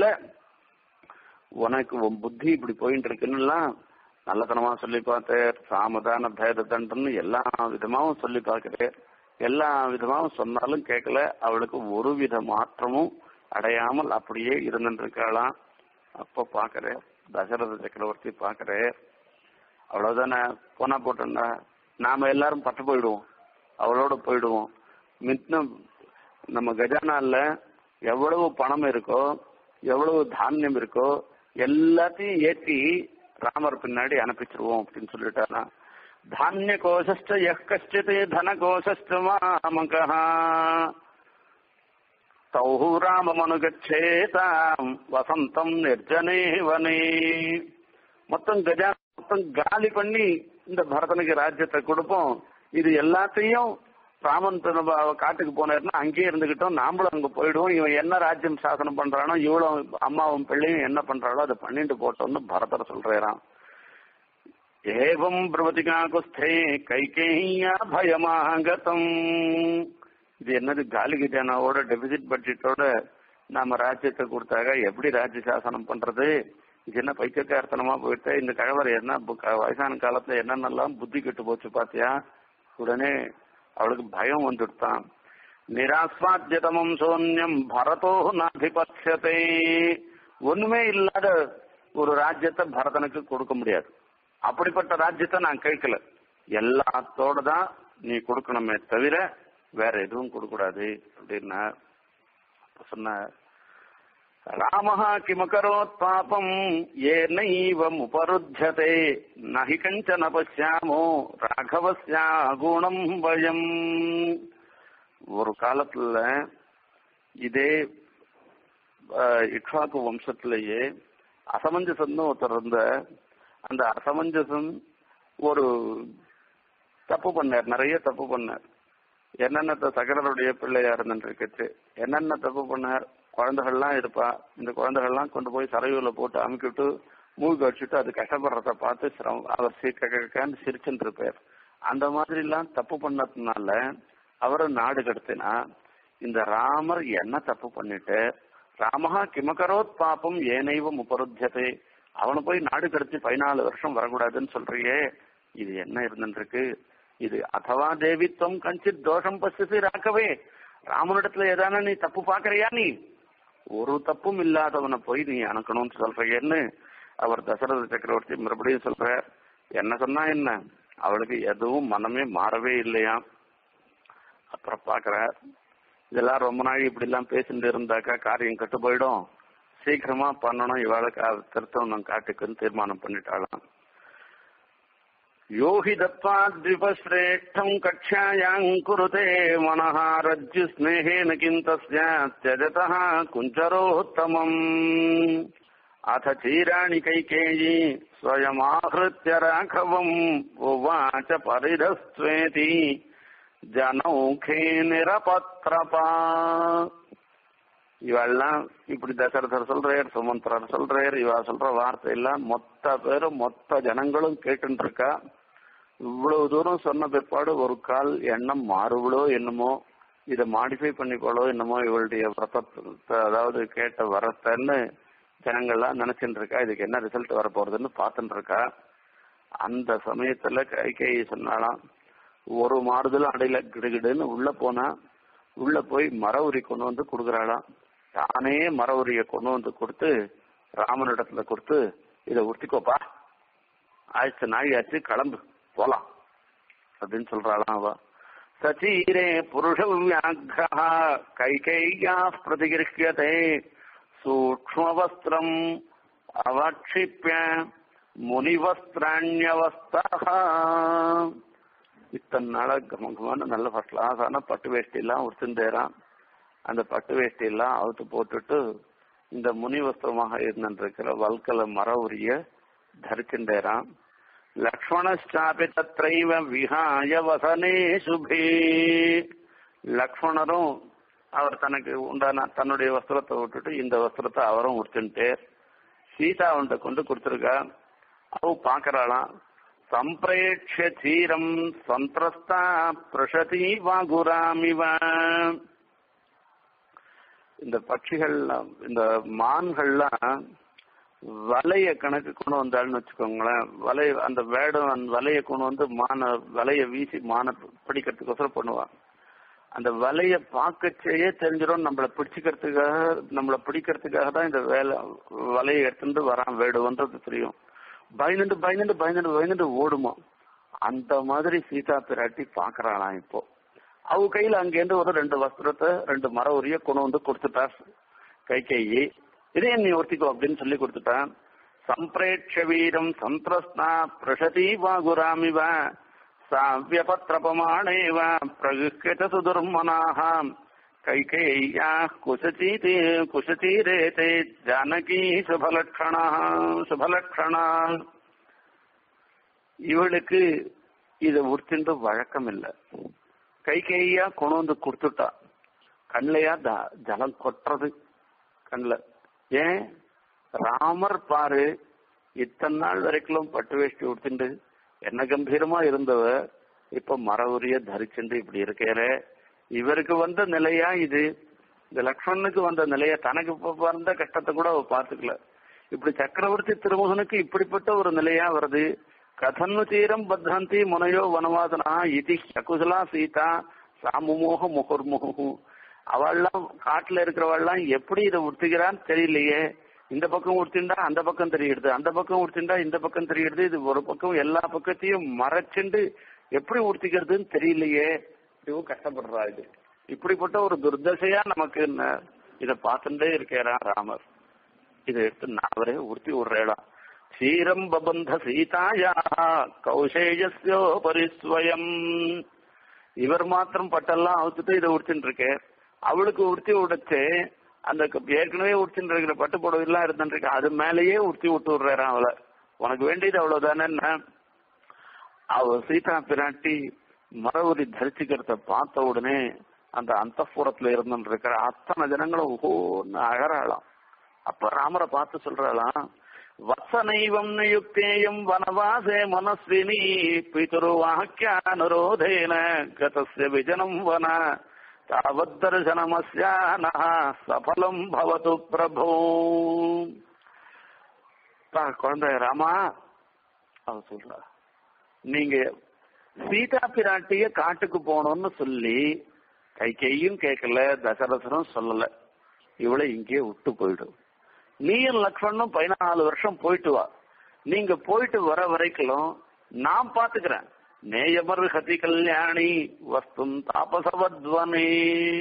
உனக்கு உன் புத்தி இப்படி போயிட்டு இருக்குன்னுலாம் நல்லத்தனமா சொல்லி பார்த்தேன் சாமதான பேதத்தன்னு எல்லா விதமாவும் சொல்லி பார்க்கிறேன் எல்லா விதமாவும் சொன்னாலும் கேட்கல அவளுக்கு ஒரு வித மாற்றமும் அடையாமல் அப்படியே இருந்துட்டு இருக்காளாம் அப்ப பாக்குறேன் தசரத சக்கரவர்த்தி பாக்குறேன் அவ்வளவுதானே போனா போட்டோம்னா நாம எல்லாரும் பட்டு போயிடுவோம் அவளோட போயிடுவோம் மித்தம் நம்ம கஜானால எவ்வளவு பணம் இருக்கோ எவ்வளவு தானியம் இருக்கோ எல்லாத்தையும் ஏற்றி ராமர் பின்னாடி அனுப்பிச்சிருவோம் அப்படின்னு சொல்லிட்டாரா தானிய கோஷஸ்ட எஹ் கஷ்டித் தன கோஷஸ்ட மாமக தௌஹு ராமமனுகச்சேதாம் வசந்தம் நிர்ஜனே வனே மொத்தம் கஜா மொத்தம் காலி பண்ணி இந்த பரதனுக்கு ராஜ்யத்தை கொடுப்போம் இது எல்லாத்தையும் ராமன் காட்டுக்கு போனாருன்னா அங்கேயே இருந்துகிட்டோம் நாமளும் அங்க போயிடுவோம் இவன் என்ன ராஜ்யம் சாசனம் பண்றானோ இவ்வளவு அம்மாவும் பிள்ளையும் என்ன பண்றாளோ அதை பண்ணிட்டு போட்டோம்னு பரதர் சொல்றான் ஏவம் பிரவதிகா குஸ்தே கைகேயா பயமாகதம் இது என்னது காலி கஜானாவோட டெபிசிட் பட்ஜெட்டோட நாம ராஜ்யத்தை கொடுத்தாக எப்படி ராஜ்ய சாசனம் பண்றது இது என்ன பைத்தியக்காரத்தனமா போயிட்டு இந்த கழவர் என்ன பு- க- வயசான காலத்துல என்னென்னலாம் புத்தி கெட்டு போச்சு பாத்தியா உடனே அவளுக்கு பயம் வந்துடுத்தான் நிராஸ்வாத்தியதமம் சோன்யம் பரதோ நாதிபட்சத்தை ஒண்ணுமே இல்லாத ஒரு ராஜ்யத்தை பரதனுக்கு கொடுக்க முடியாது அப்படிப்பட்ட ராஜ்யத்தை நான் கேட்கல எல்லாத்தோட தான் நீ கொடுக்கணுமே தவிர வேற எதுவும் கொடுக்க கூடாது அப்படின்னா அப்ப சொன்னார் ராமஹ கிமகரோத் பாபம் ஏனைவம் உபருத்தியதே நஹி கஞ்சன பசியாமோ ராகவஸ்யா குணம் பயம் ஒரு காலத்துல இதே அஹ், இக்ஷாக்கு வம்சத்திலேயே அசமஞ்சசன் ஒருத்தர் இருந்த அந்த அசமஞ்சசன் ஒரு தப்பு பண்ணார் நிறைய தப்பு பண்ணார் என்னென்ன த- சகரருடைய பிள்ளையா இருந்துருக்கு என்னென்ன தப்பு பண்ணார் குழந்தைகள்லாம் இருப்பா இந்த குழந்தைகள்லாம் கொண்டு போய் சரையூர்ல போட்டு அமுக்கிட்டு மூழ்கி வச்சுட்டு அது கஷ்டப்படுறத பார்த்து சிரமம் அவர் சீக்கிரன்னு சிரிச்சுட்டு இருப்பார் அந்த மாதிரி எல்லாம் தப்பு பண்ணதுனால அவரை நாடு கடத்தினா இந்த ராமர் என்ன தப்பு பண்ணிட்டு ராமஹா கிமகரோத் பாப்பம் ஏனைவம் உபருத்தியதே அவனை போய் நாடு கடத்தி பதினாலு வருஷம் வரக்கூடாதுன்னு சொல்றியே இது என்ன இருந்துருக்கு இது அதவா தேவித்வம் கஞ்சித் தோஷம் பசிசி ராக்கவே ராமனிடத்துல ஏதான நீ தப்பு பாக்குறியா நீ ஒரு தப்பும் இல்லாதவனை போய் நீ அணுக்கணும்னு சொல்றியன்னு அவர் தசரத சக்கரவர்த்தி மறுபடியும் சொல்ற என்ன சொன்னா என்ன அவளுக்கு எதுவும் மனமே மாறவே இல்லையா அப்புறம் பாக்குறார் இதெல்லாம் ரொம்ப நாள் இப்படி எல்லாம் பேசிட்டு இருந்தாக்கா காரியம் கெட்டு போயிடும் சீக்கிரமா பண்ணணும் இவாளுக்கு அது திருத்தம் காட்டுக்குன்னு தீர்மானம் பண்ணிட்டாளாம் யோகி தத்வாத்விபஸ்ரேஷ்டம் கக்ஷாயாங் குருதே மனஹ ரஜ்ஜு ஸ்நேகேன கிம் தஸ்ய त्यजतः குஞ்சரோத்தமம் அத சீராணி கைகேயி ஸ்வயமாஹிருத்ய ராഘவம் உவாச்ச பரிதஸ்வேதி ஜனௌகே நிரபத்ரபா இவெல்லாம் இப்படி தசரதர் சொல்றார் சுமந்திரர் சொல்றார் இவ சொல்ற வார்த்தை எல்லாம் மொத்த பேரும் மொத்த ஜனங்களும் கேட்டுட்டு இருக்கா இவ்வளவு தூரம் சொன்ன பிற்பாடு ஒரு கால் எண்ணம் மாறுவளோ என்னமோ இதை மாடிஃபை பண்ணிக்கோளோ என்னமோ இவளுடைய விரதத்தை அதாவது கேட்ட வரத்தன்னு ஜனங்கள்லாம் நினைச்சுட்டு இருக்கா இதுக்கு என்ன ரிசல்ட் வர போறதுன்னு பார்த்துட்டு இருக்கா அந்த சமயத்துல கைகேயி சொன்னாலாம் ஒரு மாறுதலும் அடையில கிடுகிடுன்னு உள்ள போனா உள்ள போய் மர உரி கொண்டு வந்து கொடுக்குறாளாம் தானே மர உரிய கொண்டு வந்து கொடுத்து ராமனிடத்துல கொடுத்து இதை உடுத்திக்கோப்பா ஆயிடுச்சு நாழியாச்சு கிளம்பு போலாம் அப்படின்னு சொல்றாளாம் அவ சச்சீரே புருஷ வியாக்ரா கைகையா பிரதிகிருக்கியதே சூக்மவஸ்திரம் அவக்ஷிப்ய முனிவஸ்திராண்யவஸ்தா இத்தனை நாளா கமகமான நல்ல ஃபர்ஸ்ட் கிளாஸான பட்டு வேஷ்டி எல்லாம் உடுத்துந்தேறான் அந்த பட்டு வேஷ்டி எல்லாம் அவுத்து போட்டுட்டு இந்த முனி வஸ்திரமாக இருந்திருக்கிற வல்கல மர உரிய தரிச்சுண்டேறான் லக்ஷ்மணாபி தத்ரைவ விஹாய வசனே சுபே லக்ஷ்மணரும் அவர் தனக்கு உண்டான தன்னுடைய வஸ்திரத்தை விட்டுட்டு இந்த வஸ்திரத்தை அவரும் உடுத்துட்டு சீதா அவன்கிட்ட கொண்டு கொடுத்துருக்கா அவ பாக்குறாளாம் சம்பிரேட்ச தீரம் சந்திரஸ்தா பிரசதி வாகுராமிவ இந்த பட்சிகள்லாம் இந்த மான்கள்லாம் வலைய கணக்கு கொண்டு வந்தாள்னு வச்சுக்கோங்களேன் வலை அந்த வேடம் அந்த வலைய கொண்டு வந்து மான வலைய வீசி மான பிடிக்கிறதுக்கோசரம் பண்ணுவான் அந்த வலைய பார்க்கச்சேயே தெரிஞ்சிடும் நம்மளை பிடிச்சிக்கிறதுக்காக நம்மளை பிடிக்கிறதுக்காக தான் இந்த வேலை வலையை எடுத்துட்டு வரான் வேடுவன்றது தெரியும் பயந்துட்டு பயந்துட்டு பயந்துட்டு பயந்துட்டு ஓடுமா அந்த மாதிரி சீதா பிராட்டி பாக்குறாளாம் இப்போ அவ கையில அங்கேருந்து ஒரு ரெண்டு வஸ்திரத்தை ரெண்டு மர உரிய கொண்டு வந்து கொடுத்துட்டா கை கையி இதே நீ ஒருத்திக்கோ அப்படின்னு சொல்லி கொடுத்துட்டான் சம்பிரேட்ச வீரம் சந்திரஸ்னா பிரசதி வாகுராமிவ சாவியபத்ரபமாணேவ பிரகிருத்த சுதுர்மனாக கைகேய்யா குசச்சீதி குசச்சீரேதே ஜானகி சுபலட்சணா சுபலட்சணா இவளுக்கு இத உடுத்தின்ற வழக்கம் இல்ல கைகேயா கொண்டு வந்து கொடுத்துட்டா கண்லையா த- ஜலம் கொட்டுறது கண்ல ஏன் ராமர் பாரு இத்தனை நாள் வரைக்கும் பட்டு வேஷ்டி உடுத்திண்டு என்ன கம்பீரமா இருந்தவ இப்ப மர உரிய தரிச்சுண்டு இப்படி இருக்கேரே இவருக்கு வந்த நிலையா இது இந்த லக்ஷ்மணனுக்கு வந்த நிலைய தனக்கு இப்ப வந்த கஷ்டத்தை கூட அவ பாத்துக்கல இப்படி சக்கரவர்த்தி திருமகனுக்கு இப்படிப்பட்ட ஒரு நிலையா வருது கதன்னு தீரம் பத்ரந்தி முனையோ வனவாசனா இது சகுசலா சீதா சாமுமோக முகுர்முகு அவள்லாம் காட்டுல இருக்கிறவள்லாம் எப்படி இதை உடுத்துகிறான்னு தெரியலையே இந்த பக்கம் உடுத்திண்டா அந்த பக்கம் தெரியுது அந்த பக்கம் உடுத்திண்டா இந்த பக்கம் தெரியுது இது ஒரு பக்கம் எல்லா பக்கத்தையும் மறைச்சுண்டு எப்படி உடுத்திக்கிறதுன்னு தெரியலையே இதுவும் கஷ்டப்படுறா இது இப்படிப்பட்ட ஒரு துர்தசையா நமக்கு ந- இத பார்த்துட்டே இருக்கிறா ராமர் இதை எடுத்து நான் அவரே உறுத்தி விடுறேடா சீரம் பபந்த சீதாயா கௌசேயஸ்யோ பரிஸ்வயம் இவர் மாத்திரம் பட்டெல்லாம் அவுத்துட்டு இதை உடுத்தின்னு இருக்கேன் அவளுக்கு உடுத்தி விடச்சு அந்த க- ஏற்கனவே உடுத்தின்னு இருக்கிற பட்டு புடவைலாம் இருந்துட்டு இருக்கு அது மேலேயே உடுத்தி விட்டு விடுறாராம் அவளை உனக்கு வேண்டியது அவ்வளவுதானே அவ சீதா பிராட்டி மரவரி தரிச்சுக்கிறத பார்த்த உடனே அந்த அந்தப்புறத்துல இருந்துட்டு இருக்கிற அத்தனை ஜனங்களும் ஓன்னு அழறாளாம் அப்ப ராமரை பார்த்து சொல்றாளாம் வத்சனைவம் நியுக்தேயம் வனவாசே மனஸ்வினி பிதுருவாக்கியானுரோதேன கதஸ்ய விஜனம் வன தாவத்தர்சனமஸ்யானः சபலம் பவது பிரபோ பா, குழந்தை ராமா அவ சொல்றா நீங்க சீதா பிராட்டிய காட்டுக்கு போகணும்னு சொல்லி கைகையும் கேட்கல தசரதனும் சொல்லல இவளை இங்கே விட்டு போயிடும் நீயும் லக்ஷ்மணும் பதினாலு வருஷம் போயிட்டு வா நீங்க போயிட்டு வர வரைக்கும் நான் பாத்துக்கிறேன் நேயமர் ஹதி கல்யாணி வஸ்தும் தாபசவத்வனே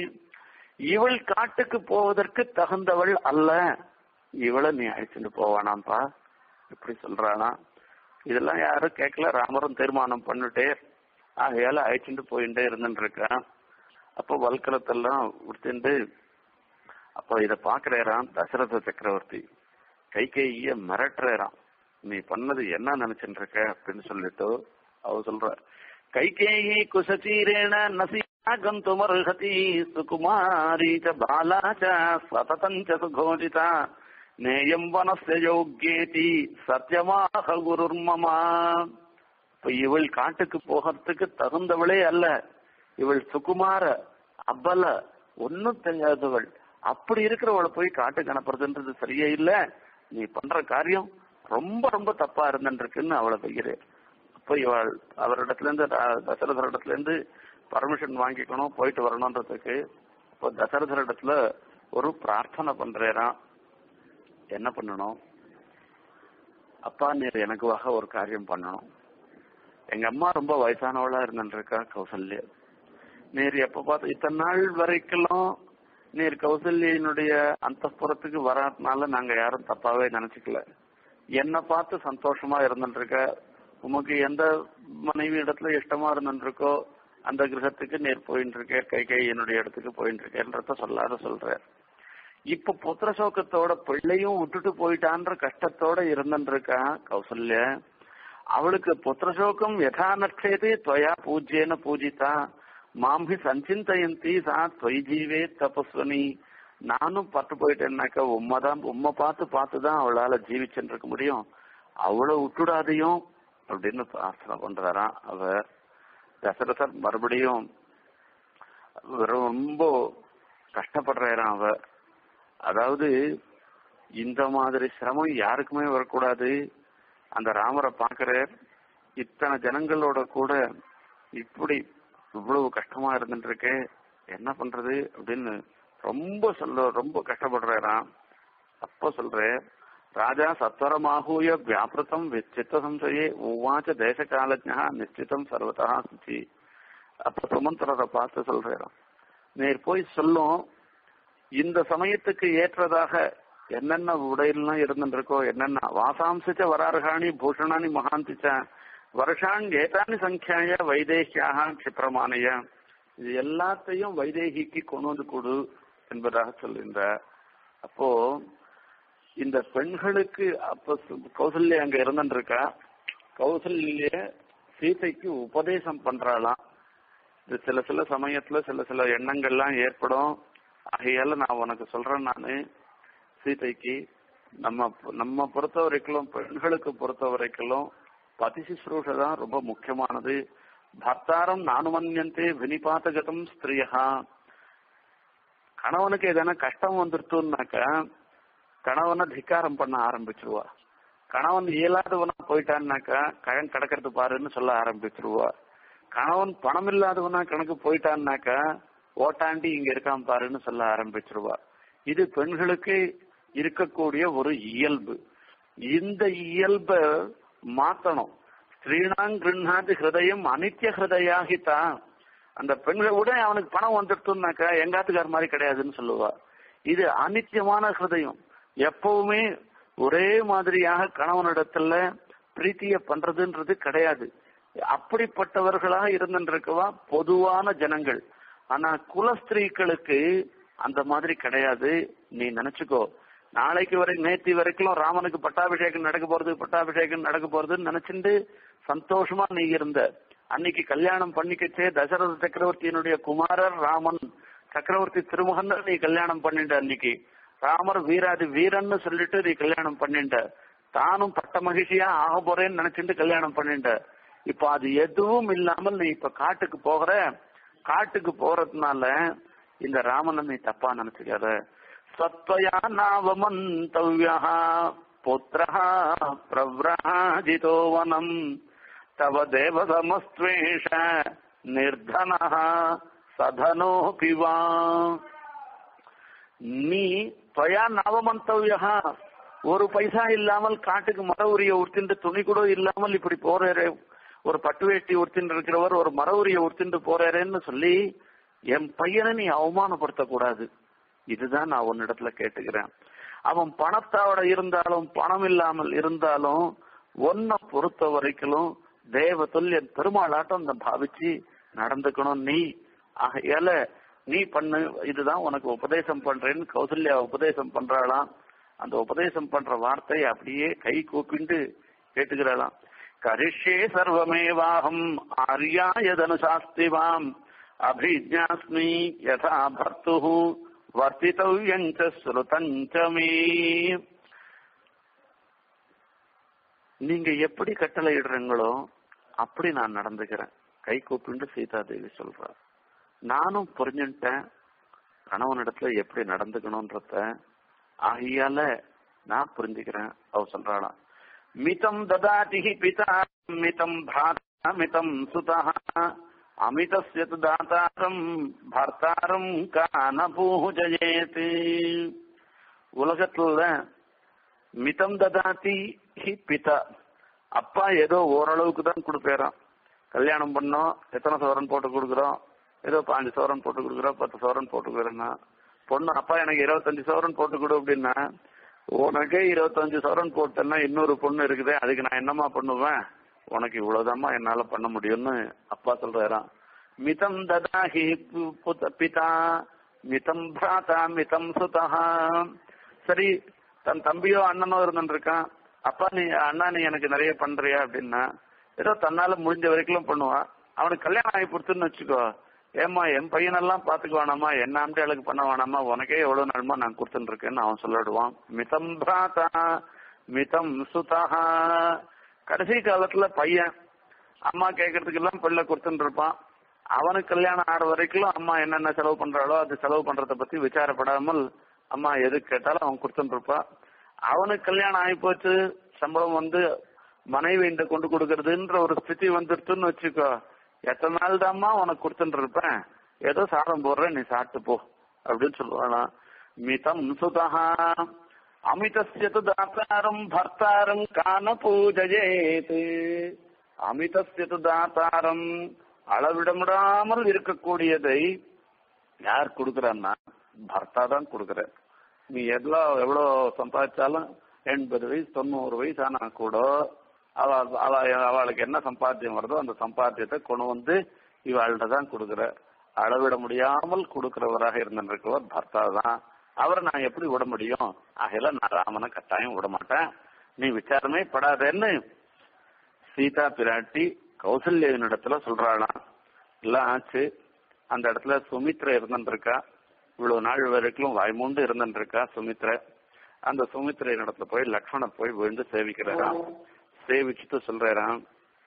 இவள் காட்டுக்கு போவதற்கு தகுந்தவள் அல்ல இவளை நீ அழைச்சிட்டு போவானாம்பா இப்படி சொல்றானா இதெல்லாம் யாரும் கேட்கல ராமரும் தீர்மானம் பண்ணிட்டே ஆகையால அழைச்சிட்டு போயிட்டே இருந்துட்டு இருக்கான் அப்போ வல்கலத்தெல்லாம் உடுத்திண்டு அப்போ இத பாக்குறாராம் தசரத சக்கரவர்த்தி கை கைய மிரட்டுறாராம் நீ பண்ணது என்ன நினைச்சுட்டு இருக்க அப்படின்னு சொல்லிட்டு அவ சொல்ற கைகேயி குசச்சீரேண நசியா கந்துமர்ஹதி சுகுமாரி ச பாலா ச சததம் ச சுகோஜிதா நேயம் வனஸ்ய யோக்கியேதி சத்தியமாக குருர்மமா இப்ப இவள் காட்டுக்கு போகிறதுக்கு தகுந்தவளே அல்ல இவள் சுகுமார அபல ஒன்னும் தெரியாதவள் அப்படி இருக்கிறவளை போய் காட்டுக்கு அனுப்புறதுன்றது சரியே இல்ல நீ பண்ற காரியம் ரொம்ப ரொம்ப தப்பா இருந்துருக்குன்னு அவளை வைக்கிறேன் அப்ப இவள் அவரிடத்துல இருந்து த- தசரதரிடத்துல இருந்து பர்மிஷன் வாங்கிக்கணும் போயிட்டு வரணும்ன்றதுக்கு இப்போ தசரதரிடத்துல ஒரு பிரார்த்தனை பண்றேராம் என்ன பண்ணணும் அப்பா நீர் எனக்குவாக ஒரு காரியம் பண்ணணும் எங்க அம்மா ரொம்ப வயசானவளா இருந்துருக்கா கௌசல்யா நீர் எப்ப பார்த்து இத்தனை நாள் வரைக்கும் நீர் கௌசல்யினுடைய அந்த வராதனால நாங்க யாரும் தப்பாவே நினைச்சுக்கல என்ன பார்த்து சந்தோஷமா இருந்துருக்க உமக்கு எந்த மனைவி இடத்துல இஷ்டமா இருந்துருக்கோ அந்த கிரகத்துக்கு நீர் போயிட்டு இருக்க கை கை என்னுடைய இடத்துக்கு போயிட்டு இருக்கேன்றத சொல்லாத சொல்ற இப்ப புத்திர சோகத்தோட பிள்ளையும் விட்டுட்டு போயிட்டான்ற கஷ்டத்தோட இருந்துருக்கா கௌசல்யா அவளுக்கு புத்திரசோகம் யதா நட்சேதே துவயா பூஜ்யேன பூஜிதா மாம்பி சஞ்சிந்தயந்தி சா தொய் ஜீவே தபஸ்வனி நானும் பட்டு போயிட்டேன்னாக்கா உண்மைதான் உண்மை பார்த்து பார்த்து தான் அவளால ஜீவிச்சுட்டு இருக்க முடியும் அவளை விட்டுடாதையும் அப்படின்னு பிரார்த்தனை பண்றாராம் அவர் தசரதர் மறுபடியும் ரொம்ப கஷ்டப்படுறாராம் அவ அதாவது இந்த மாதிரி சிரமம் யாருக்குமே வரக்கூடாது அந்த ராமரை பாக்குறார் இத்தனை ஜனங்களோட கூட இப்படி இவ்வளவு கஷ்டமா இருந்துட்டு இருக்கே என்ன பண்றது அப்படின்னு ரொம்ப சொல்ல ரொம்ப கஷ்டப்படுறாராம் அப்ப சொல்றேன் ராஜா சத்வரமாகூய வியாபிருத்தம் சித்த சம்சயே உவாச்ச தேச காலஜா நிச்சிதம் சர்வதா சுச்சி அப்ப சுமந்திரரை பார்த்து சொல்றாராம் நேர் போய் சொல்லும் இந்த சமயத்துக்கு ஏற்றதாக என்னென்ன உடையெல்லாம் இருந்துட்டு இருக்கோ என்னென்ன வாசாம்சிச்ச வரார்காணி பூஷணானி மகாந்திச்ச வருஷான் ஏதானி சங்கியாய வைதேகியாக கஷிப்ரமானைய இது எல்லாத்தையும் வைதேகிக்கு கொண்டு வந்து கொடு என்பதாக சொல்கின்றார் அப்போ இந்த பெண்களுக்கு அப்ப சு- கௌசல்யா அங்க இருந்துட்டு இருக்கா கௌசல்ய சீதைக்கு உபதேசம் பண்றாளாம் இது சில சில சமயத்துல சில சில எண்ணங்கள்லாம் ஏற்படும் ஆகையால நான் உனக்கு சொல்றேன் நானு சீதைக்கு நம்ம நம்ம பொறுத்த வரைக்கும் பெண்களுக்கு பொறுத்த வரைக்கும் பதி சுশ্রூஷ தான் ரொம்ப முக்கியமானது பர்த்தாரம் நானுமன்யந்தே வினிபாத்தகதம் ஸ்திரியா கணவனுக்கு எதனா கஷ்டம் வந்துருத்துனாக்கா கணவனை திக்காரம் பண்ண ஆரம்பிச்சிருவா கணவன் இயலாதவனா போயிட்டான்னாக்கா கழன் கிடக்கிறது பாருன்னு சொல்ல ஆரம்பிச்சிருவா கணவன் பணம் இல்லாதவனா கணக்கு போயிட்டான்னாக்கா ஓட்டாண்டி இங்க இருக்கான் பாருன்னு சொல்ல ஆரம்பிச்சிருவா இது பெண்களுக்கு இருக்கக்கூடிய ஒரு இயல்பு இந்த இயல்ப மாத்தணும் ஸ்ரீனாங் கிருண்ணாதி ஹிருதயம் அனித்திய ஹிருதயாகித்தா அந்த பெண்களை விட அவனுக்கு பணம் வந்துடுத்துனாக்கா எங்காத்துக்கார மாதிரி கிடையாதுன்னு சொல்லுவா இது அனித்தியமான ஹிருதயம் எப்பவுமே ஒரே மாதிரியாக கணவனிடத்துல பிரீத்திய பண்றதுன்றது கிடையாது அப்படிப்பட்டவர்களாக இருந்திருக்கவா பொதுவான ஜனங்கள் ஆனா குலஸ்திரீக்களுக்கு அந்த மாதிரி கிடையாது நீ நினைச்சுக்கோ நாளைக்கு வரை நேத்தி வரைக்கும் ராமனுக்கு பட்டாபிஷேகம் நடக்க போறது பட்டாபிஷேகம் நடக்க போறதுன்னு நினைச்சுட்டு சந்தோஷமா நீ இருந்த அன்னைக்கு கல்யாணம் பண்ணிக்கச்சே தசரத சக்கரவர்த்தியினுடைய குமாரர் ராமன் சக்கரவர்த்தி திருமகன் நீ கல்யாணம் பண்ணிட்ட அன்னைக்கு ராமர் வீராதி வீரன்னு சொல்லிட்டு நீ கல்யாணம் பண்ணிட்ட தானும் பட்ட மகிழ்ச்சியா ஆக போறேன்னு நினைச்சிட்டு கல்யாணம் பண்ணிட்ட இப்ப அது எதுவும் இல்லாமல் நீ இப்ப காட்டுக்கு போகிற காட்டுக்கு போறதுனால இந்த ராமனை நீ தப்பா நினைச்சுக்காத சத்வயா நாவமந்தவ்யா புத்திரா பிரவ்ராஜிதோ வனம் தவ தேவதமஸ்துவேஷ நிர்தன சதனோபி வா நீ துவயா நவமந்தவ்யா ஒரு பைசா இல்லாமல் காட்டுக்கு மர உரிய உடுத்திண்டு துணி கூட இல்லாமல் இப்படி போறாரு ஒரு பட்டு வேட்டி உடுத்திண்டு இருக்கிறவர் ஒரு மர உரிய உடுத்திண்டு போறாருன்னு சொல்லி என் பையனை நீ அவமானப்படுத்த கூடாது இதுதான் நான் உன்னிடத்துல கேட்டுக்கிறேன் அவன் பணத்தோட இருந்தாலும் பணம் இல்லாமல் இருந்தாலும் ஒன்ன பொறுத்த வரைக்கும் தேவ துல்லிய பெருமாளாட்டம் அந்த பாவிச்சு நடந்துக்கணும் நீ ஆகையால நீ பண்ணு இதுதான் உனக்கு உபதேசம் பண்றேன்னு கௌசல்யா உபதேசம் பண்றாளாம் அந்த உபதேசம் பண்ற வார்த்தை அப்படியே கை கூப்பிண்டு கேட்டுக்கிறாளாம் கரிஷ்யே சர்வமேவாகம் ஆர்யாயதனுசாஸ்திவாம் அபிஜாஸ்மி யதா பர்த்து வர்த்தித்தவ்யஞ்ச ஸ்ருதஞ்ச மே நீங்க எப்படி கட்டளை இடுறீங்களோ அப்படி நான் நடந்துக்கிறேன் கை கூப்பிண்டு சீதாதேவி சொல்றா நானும் புரிஞ்சுட்டேன் கணவனிடத்துல எப்படி நடந்துக்கணும்ன்றத ஆகையால நான் புரிஞ்சுக்கிறேன் அவ சொல்றாளாம் மிதம் ததாதி பிதா மிதம் பிராதா மிதம் சுதா அமிதஸ்ய தாத்தாரம் பர்த்தாரம் கான பூஜயேத் உலகத்துல மிதம் ததாதி ஹி பிதா அப்பா ஏதோ ஓரளவுக்கு தான் கொடுப்பேறான் கல்யாணம் பண்ணோம் எத்தனை சவரன் போட்டு கொடுக்குறோம் ஏதோ பாஞ்சு சவரன் போட்டு கொடுக்குறோம் பத்து சவரன் போட்டு கொடுக்குறேன்னா பொண்ணு அப்பா எனக்கு இருபத்தஞ்சு சவரன் போட்டு கொடு அப்படின்னா உனக்கே இருபத்தஞ்சு சவரன் போட்டேன்னா இன்னொரு பொண்ணு இருக்குது அதுக்கு நான் என்னமா பண்ணுவேன் உனக்கு இவ்வளவுதாம்மா என்னால பண்ண முடியும்னு அப்பா சொல்றாராம் மிதம் ததாஹி பிதா மிதம் பிராதா மிதம் சுதா சரி தன் தம்பியோ அண்ணனோ இருந்துருக்கான் அப்பா நீ அண்ணா நீ எனக்கு நிறைய பண்றியா அப்படின்னா ஏதோ தன்னால முடிஞ்ச வரைக்கும் பண்ணுவான் அவனுக்கு கல்யாணம் ஆகி கொடுத்துன்னு வச்சுக்கோ ஏமா என் பையனெல்லாம் பாத்துக்க வேணாமா என்ன ஆம்படையாளுக்கு பண்ண வேணாமா உனக்கே எவ்வளவு நாளுமா நான் கொடுத்துட்டு இருக்கேன்னு அவன் சொல்லிடுவான் மிதம் பிராதா மிதம் சுதா கடைசி காலத்துல பையன் அம்மா கேட்கறதுக்கு எல்லாம் பிள்ளை கொடுத்துட்டு இருப்பான் அவனுக்கு கல்யாணம் ஆற வரைக்கும் அம்மா என்னென்ன செலவு பண்றாளோ அது செலவு பண்றத பத்தி விசாரப்படாமல் அம்மா எது கேட்டாலும் அவன் கொடுத்துட்டு இருப்பான் அவனுக்கு கல்யாணம் ஆகி போச்சு சம்பளம் வந்து மனைவி கொண்டு கொடுக்கறதுன்ற ஒரு ஸ்திதி வந்துருச்சுன்னு வச்சுக்கோ எத்தனை நாள் தாம்மா உனக்கு கொடுத்துட்டு இருப்பேன் ஏதோ சாதம் போடுறேன் நீ சாப்பிட்டு போ அப்படின்னு சொல்லுவானா மிதம் சுதா அமிதஸ்யது தாத்தாரம் பர்த்தாரம் கான பூஜையேது அமிதஸ்யது தாத்தாரம் அளவிடமிடாமல் இருக்கக்கூடியதை யார் கொடுக்கறான்னா பர்த்தா தான் கொடுக்கற நீ எவ்வளோ எவ்வளோ சம்பாதிச்சாலும் எண்பது வயசு தொண்ணூறு வயசு ஆனா கூட அவ அவ அவளுக்கு என்ன சம்பாத்தியம் வருதோ அந்த சம்பாத்தியத்தை கொண்டு வந்து இவாள்கிட்ட தான் கொடுக்குற அளவிட முடியாமல் கொடுக்கிறவராக இருந்திருக்கவர் பர்த்தா தான் அவரை நான் எப்படி விட முடியும் ஆகையில நான் ராமனை கட்டாயம் விட மாட்டேன் நீ விசாரமே படாதேன்னு சீதா பிராட்டி கௌசல்யின் இடத்துல சொல்றாளாம் எல்லாம் ஆச்சு அந்த இடத்துல சுமித்ரா இருந்துருக்கா இவ்வளவு நாள் வரைக்கும் வாய்மூண்டு இருந்துருக்கா சுமித்ரா அந்த சுமித்ரையின் இடத்துல போய் லக்ஷ்மண போய் விழுந்து சேவிக்கிறாராம் சேவிச்சுட்டு சொல்றாராம்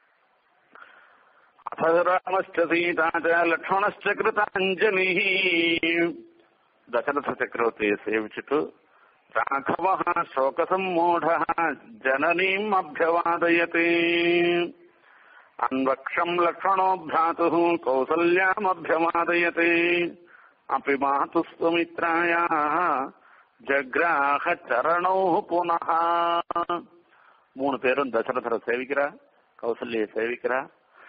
அசராமஸ்ட சீதாச்ச லக்ஷ்மணஸ்ட கிருதாஞ்சலி தசரத சக்கரவர்த்தியை சேவிச்சுட்டு ராഘவः शोकसम्मूढः जननीम् अभ्यवादयति अन्वक्षम् लक्ष्मणो भ्रातुः कौसल्यामभ्यवादयति अपि मातुः सुमित्रायाः ஜக்ராக சரணோ புனः மூணு பேரும் தசரதரை சேவிக்கிறா கௌசல்ய சேவிக்கிறா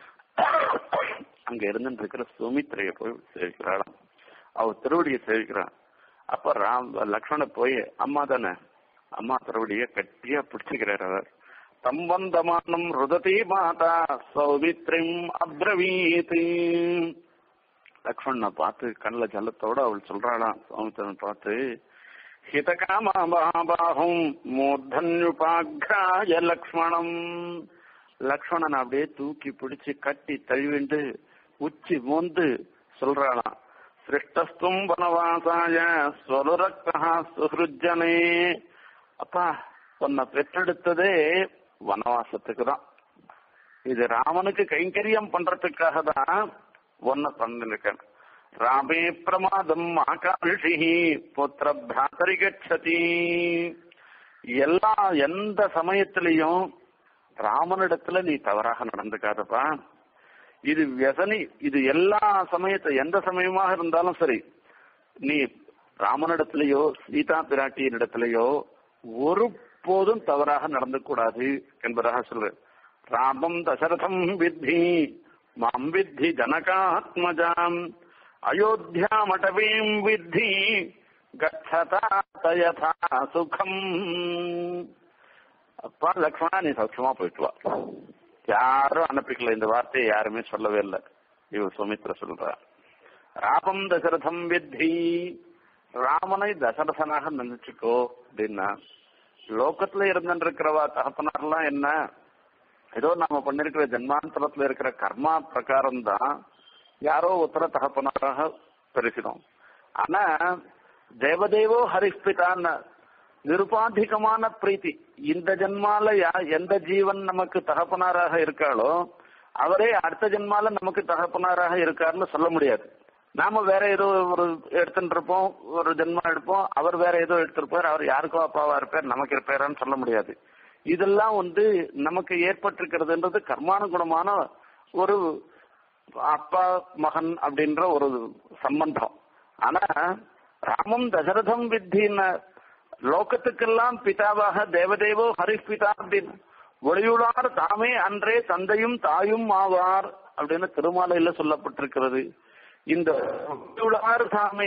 அங்க இருந்து இருக்கிற சுமித்ரைய போய் சேவிக்கிறாளாம் அவ திருவடியை சேவிக்கிறான் அப்ப ராம் லக்ஷ்மண போய் அம்மா தானே அம்மா திருவடிய கட்டியா பிடிச்சுக்கிறார் அவர் சம்பந்தமானம் ருததி மாதா சௌமித்ரிம் அப்ரவீதி லக்ஷ்மணனை பார்த்து கண்ணில் ஜலத்தோட அவள் சொல்றாளாம் சௌமித்திரன் பார்த்து ஹிதகாமாபாகும் மூர்தன்யுபாக்ராய லக்ஷ்மணம் லக்ஷ்மணன் அப்படியே தூக்கி பிடிச்சு கட்டி தழுவிண்டு உச்சி மோந்து சொல்றாளாம் சிருஷ்டஸ்தும் வனவாசாய ஸ்வருரக்தா சுஹ்ருஜனே அப்பா உன்னை பெற்றெடுத்ததே வனவாசத்துக்கு தான் இது ராமனுக்கு கைங்கரியம் பண்றதுக்காக தான் ஒன்ன பண்ணிருக்கேன் ராமே பிரமாதம் ஆகாஷி புத்திர பிராத்தரி கச்சதி எல்லா எந்த சமயத்திலையும் ராமனிடத்துல நீ தவறாக நடந்துக்காதப்பா இது வியசனி இது எல்லா சமயத்தை எந்த சமயமாக இருந்தாலும் சரி நீ ராமனிடத்திலேயோ சீதா பிராட்டியினிடத்திலேயோ ஒரு போதும் தவறாக நடந்து கூடாது என்பதாக சொல்லு ராமம் தசரதம் வித்தி மாம் வித்தி ஜனகாத்மஜாம் அயோத்தியாமடவீம் வித்தி கச்சதா தயதா சுகம் அப்பா லக்ஷ்மணா நீ சௌக்கியமா போயிட்டு வா யாரும் அனுப்பிக்கல இந்த வார்த்தையை யாருமே சொல்லவே இல்லை இவ சுமித்ர சொல்ற ராமம் தசரதம் வித்தி ராமனை தசரதனாக நினைச்சுக்கோ அப்படின்னா லோகத்துல இருந்துருக்கிறவா தகப்பனார்லாம் என்ன ஏதோ நாம பண்ணிருக்கிற ஜென்மாந்தரத்துல இருக்கிற கர்மா பிரகாரம் தான் யாரோ ஒருத்தர தகப்பனாராக பெருசினோம் ஆனா தேவதேவோ ஹரிஸ்பிதான்னு நிருபாதிகமான பிரீத்தி இந்த ஜென்மால யா- எந்த ஜீவன் நமக்கு தகப்பனாராக இருக்காளோ அவரே அடுத்த ஜென்மால நமக்கு தகப்பனாராக இருக்காருன்னு சொல்ல முடியாது நாம வேற ஏதோ ஒரு எடுத்துட்டு இருப்போம் ஒரு ஜென்மா எடுப்போம் அவர் வேற ஏதோ எடுத்திருப்பார் அவர் யாருக்கோ அப்பாவா இருப்பார் நமக்கு இருப்பாரான்னு சொல்ல முடியாது இதெல்லாம் வந்து நமக்கு ஏற்பட்டிருக்கிறதுன்றது கர்மானுகுணமான ஒரு அப்பா மகன் அப்படின்ற ஒரு சம்பந்தம் ஆனா ராமம் தசரதம் வித்தின்னு லோகத்துக்கெல்லாம் பிதாவாக தேவதேவோ ஹரிப்பிதா அப்படின்னு ஒளியுளார் தாமே அன்றே தந்தையும் தாயும் ஆவார் அப்படின்னு திருமாலையில சொல்லப்பட்டிருக்கிறது இந்த ஒளியுளார் தாமே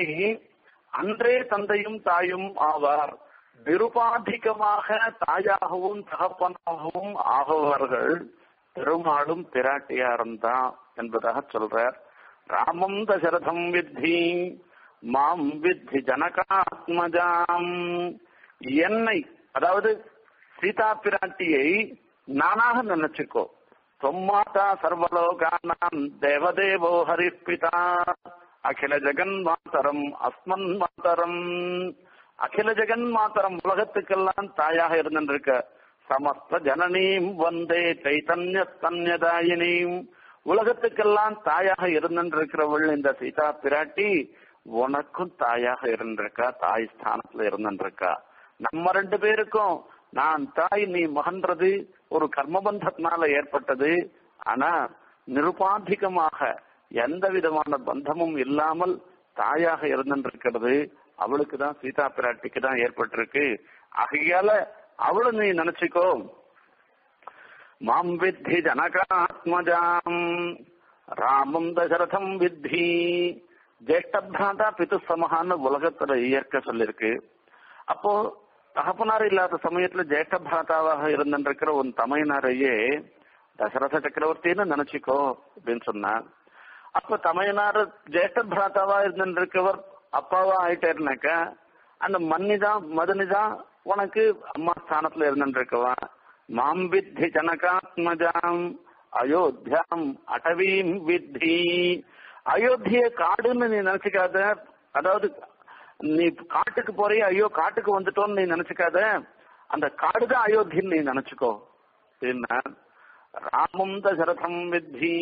அன்றே தந்தையும் தாயும் ஆவார் நிருபாதிகமாக தாயாகவும் தகப்பனாகவும் ஆகுவார்கள் பெருமாளும் பிராட்டியாரும் தான் என்பதாக சொல்றார் ராமம் தசரதம் வித்தி மாம் வித்தி ஜனகாத்மஜாம் என்னை அதாவது சீதா பிராட்டியை நானாக நினைச்சுக்கோ தொம்மாதா சர்வலோகானாம் தேவதேவோ ஹரிப்பிதா அகில ஜெகன் மாத்தரம் அஸ்மன் மாத்தரம் அகில ஜெகன் மாத்தரம் உலகத்துக்கெல்லாம் தாயாக இருந்திருக்க சமஸ்த ஜனனீம் வந்தே சைத்தன்ய தன்யதாயினீம் உலகத்துக்கெல்லாம் தாயாக இருந்திருக்கிறவள் இந்த சீதா பிராட்டி உனக்கும் தாயாக இருந்திருக்கா தாய் ஸ்தானத்துல இருந்திருக்கா நம்ம ரெண்டு பேருக்கும் நான் தாய் நீ மகன்றது ஒரு கர்மபந்தத்தினால ஏற்பட்டது ஆனா நிருபாதிகமாக எந்த விதமான பந்தமும் இல்லாமல் தாயாக இருந்திருக்கிறது அவளுக்கு தான் சீதா பிராட்டிக்கு தான் ஏற்பட்டிருக்கு ஆகையால அவளை நீ நினைச்சுக்கோ மாம் வித்தி ஜனகாத்மஜாம் ராமம் தசரதம் வித்தி ஜேஷ்டபிராதா பித்து சமகான்னு உலகத்துல இயற்கை சொல்லிருக்கு அப்போ தகப்பனார் இல்லாத சமயத்துல ஜேஷ்ட பிராதாவாக இருந்திருக்கிற உன் தமையனாரையே தசரத சக்கரவர்த்தின்னு நினைச்சுக்கோ அப்படின்னு சொன்னா அப்ப தமையனார் ஜேஷ்ட பிராதாவா இருந்திருக்கவர் அப்பாவா ஆயிட்டேருனாக்க அந்த மன்னிதான் மதனிதான் உனக்கு அம்மா ஸ்தானத்துல இருந்திருக்கவா மாம் வித்தி ஜனகாத்மஜாம் அயோத்தியாம் அடவீம் வித்தி அயோத்திய காடுன்னு நீ நினைச்சுக்காத அதாவது நீ காட்டுக்கு போறிய ஐயோ காட்டுக்கு வந்துட்டோன்னு நீ நினைச்சுக்காத அந்த காடுதான் அயோத்தின்னு நீ நினைச்சுக்கோ என்ன ராமம் தசரதம் வித்தி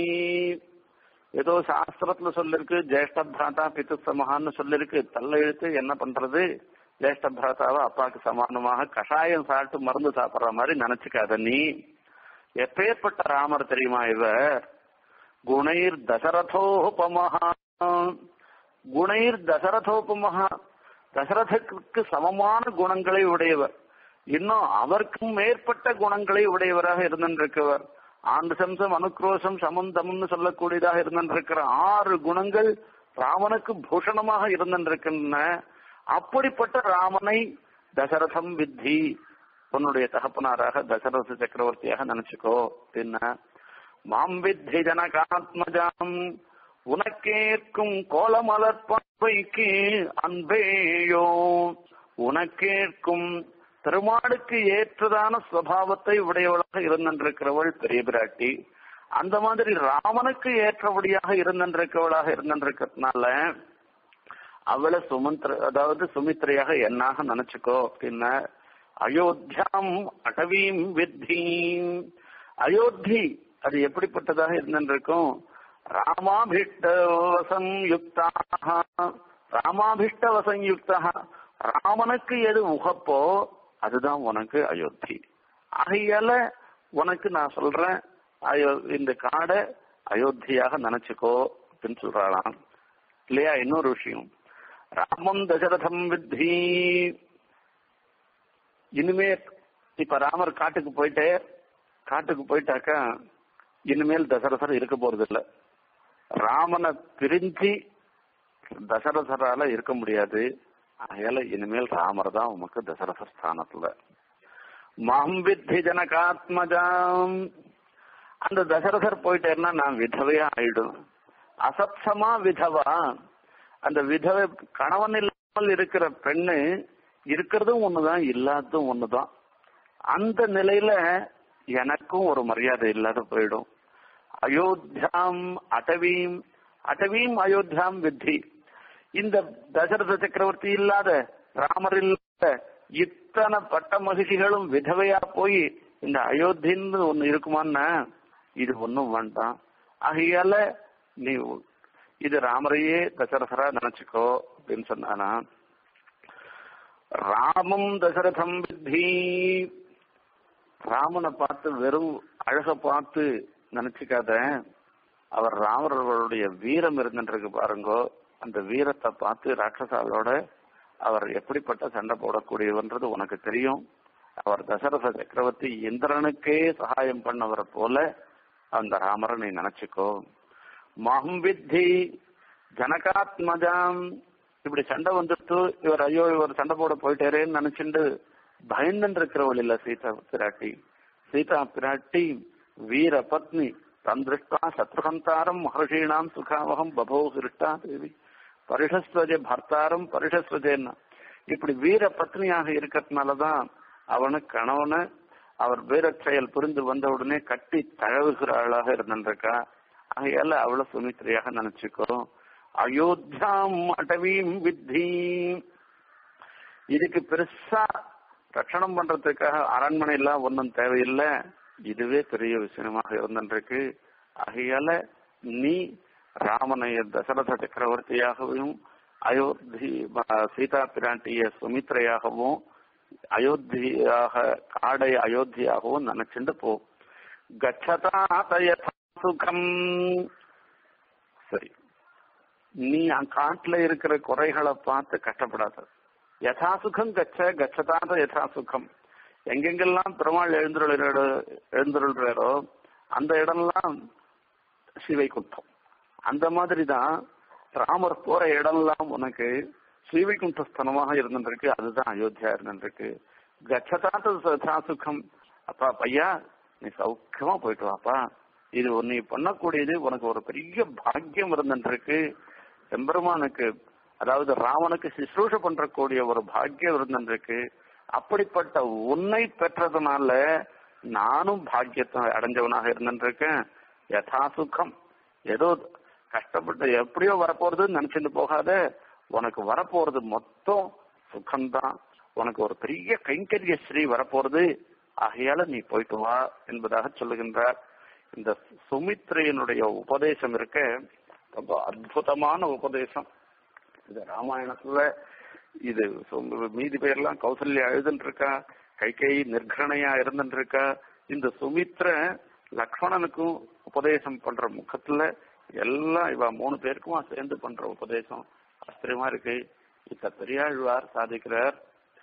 ஏதோ சாஸ்திரத்துல சொல்லிருக்கு ஜேஷ்ட பிராதா பித்து சமகான்னு சொல்லிருக்கு தள்ள எழுத்து என்ன பண்றது ஜேஷ்ட பரதாவை அப்பாவுக்கு சமானமாக கஷாயம் சாப்பிட்டு மருந்து சாப்பிடுற மாதிரி நினைச்சுக்காத நீ எப்பேற்பட்ட ராமர் தெரியுமா இவர் குணைர் தசரதோபமஹா குணைர் தசரதோபமஹா தசரதற்கு சமமான குணங்களை உடையவர் இன்னும் அவருக்கும் மேற்பட்ட குணங்களை உடையவராக இருந்திருக்கவர் ஆண்டு சம்சம் அனுக்ரோஷம் சமந்தம்னு சொல்லக்கூடியதாக இருந்திருக்கிற ஆறு குணங்கள் ராமனுக்கு பூஷணமாக இருந்திருக்கின்றன அப்படிப்பட்ட ராமனை தசரதம் வித்தி உன்னுடைய தகப்பனாராக தசரத சக்கரவர்த்தியாக நினைச்சுக்கோ என்ன மாம் வித்தி ஜனகாத்மஜாம் உனக்கேற்கும் கோலமலர் பார்வைக்கு அன்பேயோ உனக்கேற்கும் பெருமாளுக்கு ஏற்றதான சுவாவத்தை உடையவளாக இருந்திருக்கிறவள் பெரிய பிராட்டி அந்த மாதிரி ராமனுக்கு ஏற்றபடியாக இருந்திருக்கவளாக இருந்திருக்கிறதுனால அவளை சுமந்திர அதாவது சுமித்ரையாக என்னாக நினைச்சுக்கோ அப்படின்னா அயோத்தியாம் அடவீம் வித்தீம் அயோத்தி அது எப்படிப்பட்டதாக இருந்திருக்கும் ராமாபிஷ்ட வசம்யுக்தாக ராமாபிஷ்ட வசம்யுக்தாக ராமனுக்கு எது உகப்போ அதுதான் உனக்கு அயோத்தி ஆகையால உனக்கு நான் சொல்றேன் அயோ இந்த காடை அயோத்தியாக நினைச்சுக்கோ அப்படின்னு சொல்றாளாம் இல்லையா இன்னொரு விஷயம் ராமம் தசரதம் வித்தி இனிமே இப்ப ராமர் காட்டுக்கு போயிட்டே காட்டுக்கு போயிட்டாக்கா இனிமேல் தசரதர் இருக்க போறது இல்ல ராமனை பிரிஞ்சு தசரதரால இருக்க முடியாது ஆகையால இனிமேல் ராமர் தான் உமக்கு தசரத ஸ்தானத்துல மாம் வித்தி ஜனகாத்மஜாம் அந்த தசரதர் போயிட்டேன்னா நான் விதவையா ஆயிடும் அசப்சமா விதவா அந்த விதவை கணவன் இல்லாமல் இருக்கிற பெண்ணு இருக்கிறதும் ஒண்ணுதான் இல்லாததும் ஒண்ணுதான் அந்த நிலையில எனக்கும் ஒரு மரியாதை இல்லாத போயிடும் அயோத்தியாம் அடவீம் அடவீம் அயோத்தியாம் வித்தி இந்த தசரத சக்கரவர்த்தி இல்லாத ராமர் இல்லாத இத்தனை பட்ட மகிழ்ச்சிகளும் விதவையா போய் இந்த அயோத்தின்னு ஒண்ணு இருக்குமான்னா இது ஒண்ணும் வேண்டாம் ஆகையால நீ இது ராமரையே தசரதரா நினைச்சுக்கோ அப்படின்னு சொன்னானா ராமம் தசரதம் வித்தி ராமனை பார்த்து வெறும் அழக பார்த்து நினைச்சுக்காத அவர் ராமர்களுடைய வீரம் இருந்துருக்கு பாருங்கோ அந்த வீரத்தை பார்த்து ராட்சசாலோட அவர் எப்படிப்பட்ட சண்டை போடக்கூடியவன்றது உனக்கு தெரியும் அவர் தசரத சக்கரவர்த்தி இந்திரனுக்கே சகாயம் பண்ணவரை போல அந்த ராமரை நீ நினைச்சுக்கோ மகம் வித்தி ஜனகாத்மஜாம் இப்படி சண்டை வந்துட்டு இவர் ஐயோ இவர் சண்டை போட போயிட்டாரேன்னு நினைச்சுட்டு பயந்துட்டு இருக்கிறவள் இல்ல சீதா பிராட்டி சீதா பிராட்டி வீர பத்னி தந்திருஷ்டா சத்ருகந்தாரம் மகர்ஷீணாம் சுகாவகம் பபோ சிருஷ்டா தேவி பரிஷஸ்வஜ பர்த்தாரம் பரிஷஸ்வஜேன்னா இப்படி வீர பத்னியாக இருக்கிறதுனாலதான் அவனு கணவனை அவர் வீர செயல் புரிந்து வந்த உடனே கட்டி தழவுகிறாளாக இருந்திருக்கா ஆகையால அவளை சுமித்ரியாக நினைச்சுக்கோ அயோத்தியாம் அடவீம் வித்தி இதுக்கு பெருசா ரட்சணம் பண்றதுக்காக அரண்மனை எல்லாம் ஒன்றும் தேவையில்லை இதுவே பெரிய விஷயமாக இருந்திருக்கு ஆகையால நீ ராமனைய தசரத சக்கரவர்த்தியாகவும் அயோத்தி சீதா பிராட்டிய சுமித்ரையாகவும் அயோத்தியாக காடை அயோத்தியாகவும் நினைச்சுட்டு போ கச்சதா சுகம் சரி நீ காட்டுல இருக்கிற குறைகளை பார்த்து கஷ்டப்படாத யதாசுகம் கச்ச கச்சதாத யதாசுகம் எங்கெங்கெல்லாம் பெருமாள் எழுந்துருள் எழுந்துருள்றாரோ அந்த இடம்லாம் சிவை குண்டம் அந்த மாதிரி தான் ராமர் போற இடம்லாம் உனக்கு ஸ்ரீவைகுண்ட ஸ்தனமாக இருந்துருக்கு அதுதான் அயோத்தியா இருந்துருக்கு கச்சதாத்த சுகம் அப்பா பையா நீ சௌக்கியமா போயிட்டு வாப்பா இது நீ பண்ணக்கூடியது உனக்கு ஒரு பெரிய பாக்கியம் இருந்துருக்கு எம்பெருமானுக்கு அதாவது ராவனுக்கு சிசுரூஷ பண்றக்கூடிய ஒரு பாக்கியம் இருந்துருக்கு அப்படிப்பட்ட உன்னை பெற்றதுனால நானும் பாக்கியத்தை அடைஞ்சவனாக இருந்துருக்கேன் யதா சுகம் ஏதோ கஷ்டப்பட்டு எப்படியோ வரப்போறதுன்னு நினைச்சிட்டு போகாத உனக்கு வரப்போறது மொத்தம் சுகம்தான் உனக்கு ஒரு பெரிய கைங்கரிய ஸ்ரீ வரப்போறது ஆகையால நீ போயிட்டு வா என்பதாக சொல்லுகின்றார் இந்த சுமித்ரையனுடைய உபதேசம் இருக்க ரொம்ப அற்புதமான உபதேசம் இது ராமாயணத்துல இது சொ- மீதி பேர்லாம் கௌசல்யா எழுதுன்னு இருக்கா கைகை நிர்கரணையா இருந்துட்டு இருக்கா இந்த சுமித்ர லக்ஷ்மணனுக்கும் உபதேசம் பண்ற முகத்துல எல்லாம் இவ மூணு பேருக்கும் சேர்ந்து பண்ற உபதேசம் ஆச்சரியமா இருக்கு இத்த பெரியாழ்வார் சாதிக்கிறார்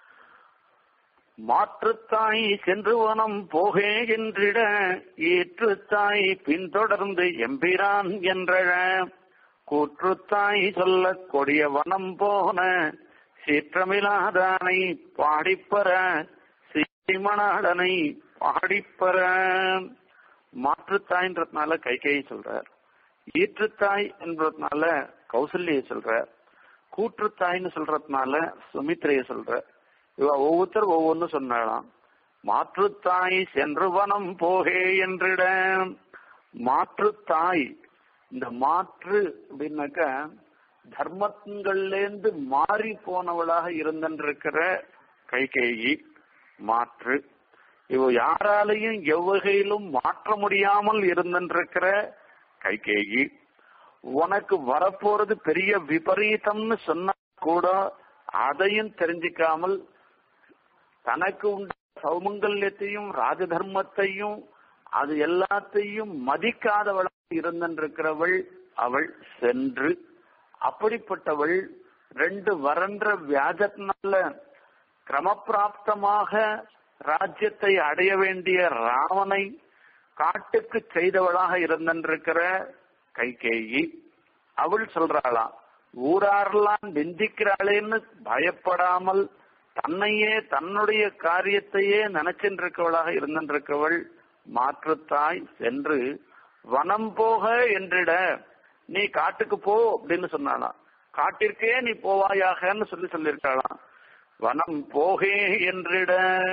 மாற்றுத்தாய் சென்று வனம் போகே என்றிட ஏற்றுத்தாய் பின்தொடர்ந்து எம்பிரான் என்றழ கூற்றுத்தாய் சொல்ல கொடிய வனம் போன சீற்றமில்லாதானை பாடிப்பற சீமணாடனை பாடிப்பற மாற்றுத்தாய்ன்றதுனால கைகையை சொல்றார் ஈற்றுத்தாய் என்பதனால கௌசல்யை சொல்றார் கூற்றுத்தாய்ன்னு சொல்றதுனால சுமித்ரைய சொல்ற இவ ஒவ்வொருத்தர் ஒவ்வொன்னு சொன்னாலாம் மாற்றுத்தாய் சென்று வனம் போகே என்றிட மாற்றுத்தாய் இந்த மாற்று அப்படின்னாக்க தர்மங்கள்லேருந்து மாறி போனவளாக இருந்திருக்கிற கைகேயி மாற்று இவ யாராலையும் எவ்வகையிலும் மாற்ற முடியாமல் இருந்திருக்கிற கைகேயி உனக்கு வரப்போறது பெரிய விபரீதம்னு சொன்னா கூட அதையும் தெரிஞ்சுக்காமல் தனக்கு உண்ட சௌமங்கல்யத்தையும் ராஜதர்மத்தையும் அது எல்லாத்தையும் மதிக்காதவளாக இருந்திருக்கிறவள் அவள் சென்று அப்படிப்பட்டவள் ரெண்டு வறண்ட வியாஜத்தினால கிரமப்பிராப்தமாக ராஜ்யத்தை அடைய வேண்டிய ராவனை காட்டுக்கு செய்தவளாக இருந்திருக்கிற கைகேயி அவள் சொல்றாளாம் ஊராரெல்லாம் நிந்திக்கிறாளேன்னு பயப்படாமல் தன்னையே தன்னுடைய காரியத்தையே நினைச்சின்றிருக்கவளாக இருந்திருக்கவள் மாற்றுத்தாய் சென்று வனம் போக என்றிட நீ காட்டுக்கு போ அப்படின்னு சொன்னாலாம் காட்டிற்கே நீ போவாயாகன்னு சொல்லி சொல்லியிருக்காளாம் வனம் போகே என்றிட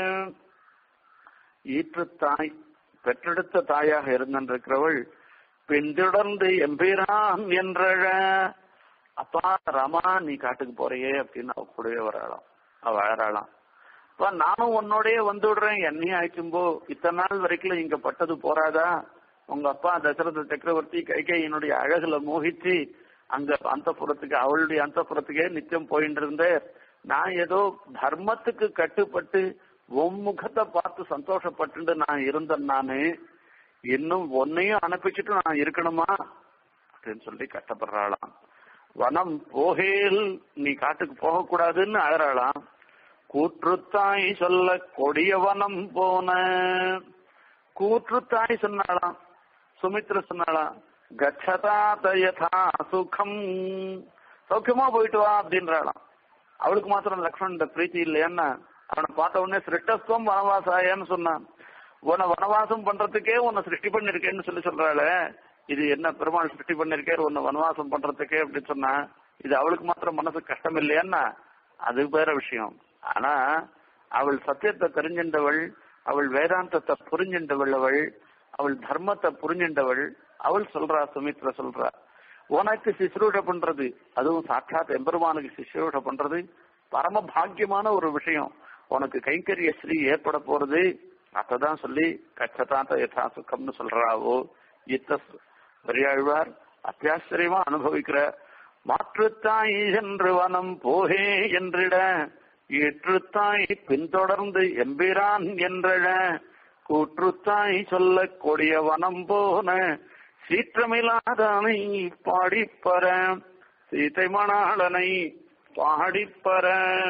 ஈற்றுத்தாய் பெற்றெடுத்த தாயாக இருந்திருக்கிறவள் பின்தொடர்ந்து எம்பிரான் என்றழ அப்பா ரமா நீ காட்டுக்கு போறியே அப்படின்னு அவ கூடவே வராளாம் அவ அழறாளாம் அப்பா நானும் உன்னோடயே வந்து விடுறேன் என்னையும் அழைக்கும்போ இத்தனை நாள் வரைக்கும் இங்க பட்டது போறாதா உங்க அப்பா தசரத சக்கரவர்த்தி கைகையினுடைய அழகுல மோகிச்சு அங்க அந்த புறத்துக்கு அவளுடைய அந்த புறத்துக்கே நித்தியம் போயிட்டு இருந்தேன் நான் ஏதோ தர்மத்துக்கு கட்டுப்பட்டு உன் முகத்தை பார்த்து சந்தோஷப்பட்டு நான் இருந்தேன் நானு இன்னும் ஒன்னையும் அனுப்பிச்சுட்டு நான் இருக்கணுமா அப்படின்னு சொல்லி கஷ்டப்படுறாளாம் வனம் போகேல் நீ காட்டுக்கு போகக்கூடாதுன்னு அழறாளாம் கூற்றுத்தாய் சொல்ல கொடிய வனம் போன கூற்றுத்தாய் சொன்னாளாம் சுமித்ர சொன்னாளாம் கச்சதாத யதா சுகம் சௌக்கியமா போயிட்டு வா அப்படின்றாளாம் அவளுக்கு மாத்திரம் லக்ஷ்மணன் பிரீத்தி இல்லையான்னா அவனை பார்த்த உடனே சிருஷ்டஸ்துவம் வனவாசாயன்னு சொன்னான் உன்னை வனவாசம் பண்றதுக்கே உன்னை சிருஷ்டி பண்ணிருக்கேன்னு சொல்லி சொல்றாளே இது என்ன பெருமாள் சிருஷ்டி பண்ணிருக்கே உன்னை வனவாசம் பண்றதுக்கே அப்படின்னு சொன்னா இது அவளுக்கு மாத்திரம் மனசு கஷ்டம் இல்லையான்னா அது வேற விஷயம் ஆனா அவள் சத்தியத்தை தெரிஞ்சின்றவள் அவள் வேதாந்தத்தை புரிஞ்சின்றவள் அவள் அவள் தர்மத்தை புரிஞ்சின்றவள் அவள் சொல்றா சுமித்ரா சொல்றா உனக்கு சிசுரூட பண்றது அதுவும் சாட்சாத் எம்பெருமானுக்கு சிசுரூட பண்றது பரம பாக்கியமான ஒரு விஷயம் உனக்கு கைங்கரிய ஸ்ரீ ஏற்பட போறது அதான் சொல்லி கச்சதாந்த யதா சுகம்னு சொல்றாவோ இத்த பெரியாழ்வார் அத்தியாச்சரியமா அனுபவிக்கிற மாற்றுத்தாய் சென்று வனம் போகே என்றிட ஏற்றுத்தாய் பின்தொடர்ந்து எம்பிரான் என்றழ கூற்றுத்தாய் சொல்ல கொடிய வனம் போன சீற்றமில்லாதனை பாடிப்பற சீதை மணாளனை பாடிப்பற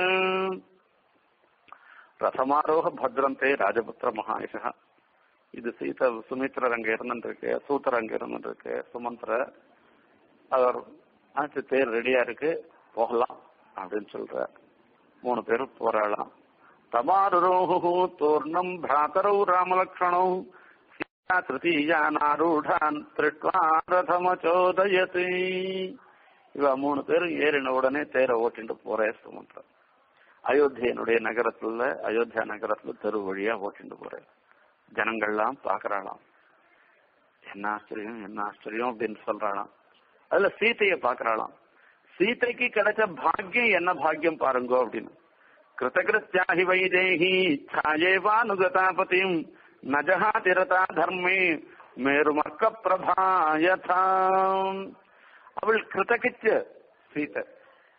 ரசமாரோக பத்ரந்தே ராஜபுத்திர மகாயசா இது சீத சுமித்ரர் அங்க இருந்துருக்கு சூத்தர் அங்க இருந்துருக்கு சுமந்திர அவர் ஆச்சு தேர் ரெடியா இருக்கு போகலாம் அப்படின்னு சொல்ற மூணு பேரும் போராடலாம் தமாருரோஹு தூர்ணம் பிராதரௌ ராமலக்ஷணௌ சீதா திருத்தீயானாரூடான் திருட்வா ரதமச்சோதயதி இவ மூணு பேரும் ஏறின உடனே தேரை ஓட்டிட்டு போறே சுமந்திர அயோத்தியனுடைய நகரத்துல அயோத்தியா நகரத்துல தெரு வழியா ஓட்டிட்டு போறேன் ஜனங்கள்லாம் பாக்குறாளாம் என்ன ஆச்சரியம் என்ன ஆச்சரியம் அப்படின்னு சொல்றாளாம் அதுல சீத்தைய பாக்குறாளாம் சீதைக்கு கிடைச்ச பாக்கியம் என்ன பாக்கியம் பாருங்கோ அப்படின்னு கிருத்தகிருத்தியாகி வைதேகி சாயேவானுகதாபதியும் நஜகா திரதா தர்மே மேருமர்க்க பிரபாயதா அவள் கிருத்தகிச்ச சீதை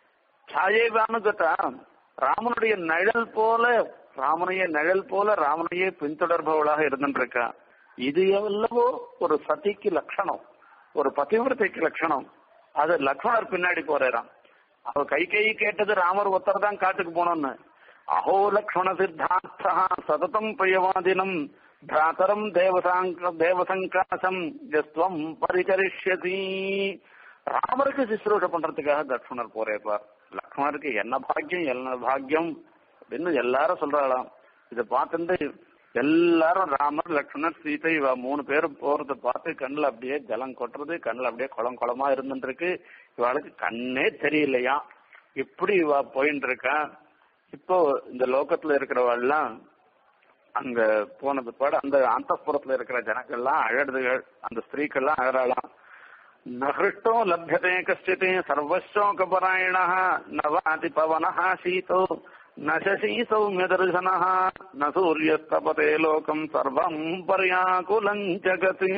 சாயேவானுகதா ராமனுடைய நிழல் போல ராமனையே நிழல் போல ராமனையே பின்தொடர்பவளாக இருந்துருக்கா இது எவ்வளவோ ஒரு சதிக்கு லட்சணம் ஒரு பதிவிரத்தைக்கு லட்சணம் அது லக்ஷ்மணர் பின்னாடி போறாராம் அவ கை கை கேட்டது ராமர் ஒருத்தர் தான் காட்டுக்கு போனோம்னு அஹோ லக்ஷ்மண சித்தார்த்தா சததம் பிரியவாதினம் பிராதரம் தேவசாங்க தேவசங்காசம் ஜஸ்துவம் பரிகரிஷ்யதி ராமருக்கு சிசுரூஷ பண்றதுக்காக லக்ஷ்மணர் போறேப்பார் லக்ஷ்மணருக்கு என்ன பாக்கியம் என்ன பாக்கியம் அப்படின்னு எல்லாரும் சொல்றாளாம் இதை பார்த்துட்டு எல்லாரும் ராமர் லக்ஷ்மணர் சீதை இவ மூணு பேரும் போறத பார்த்து கண்ணுல அப்படியே ஜலம் கொட்டுறது கண்ணுல அப்படியே குளம் குளமா இருந்துட்டு இருக்கு இவளுக்கு கண்ணே தெரியலையா இப்படி இவ போயின்னு இருக்கா இப்போ இந்த லோகத்துல இருக்கிறவெல்லாம் அங்க போனது பாடு அந்த அந்தப்புறத்துல இருக்கிற ஜனங்கள்லாம் அழடுதுகள் அந்த ஸ்திரீக்கெல்லாம் அழறாளாம் நகிருஷ்டோ லப்யதே கஷ்டித் சர்வசோகபராயண நவாதி பவன சீதோ ந சசி சௌமிய தரிசன ந சூரியஸ்தபதே லோகம் சர்வம் பர்யாகுலம் ஜகதி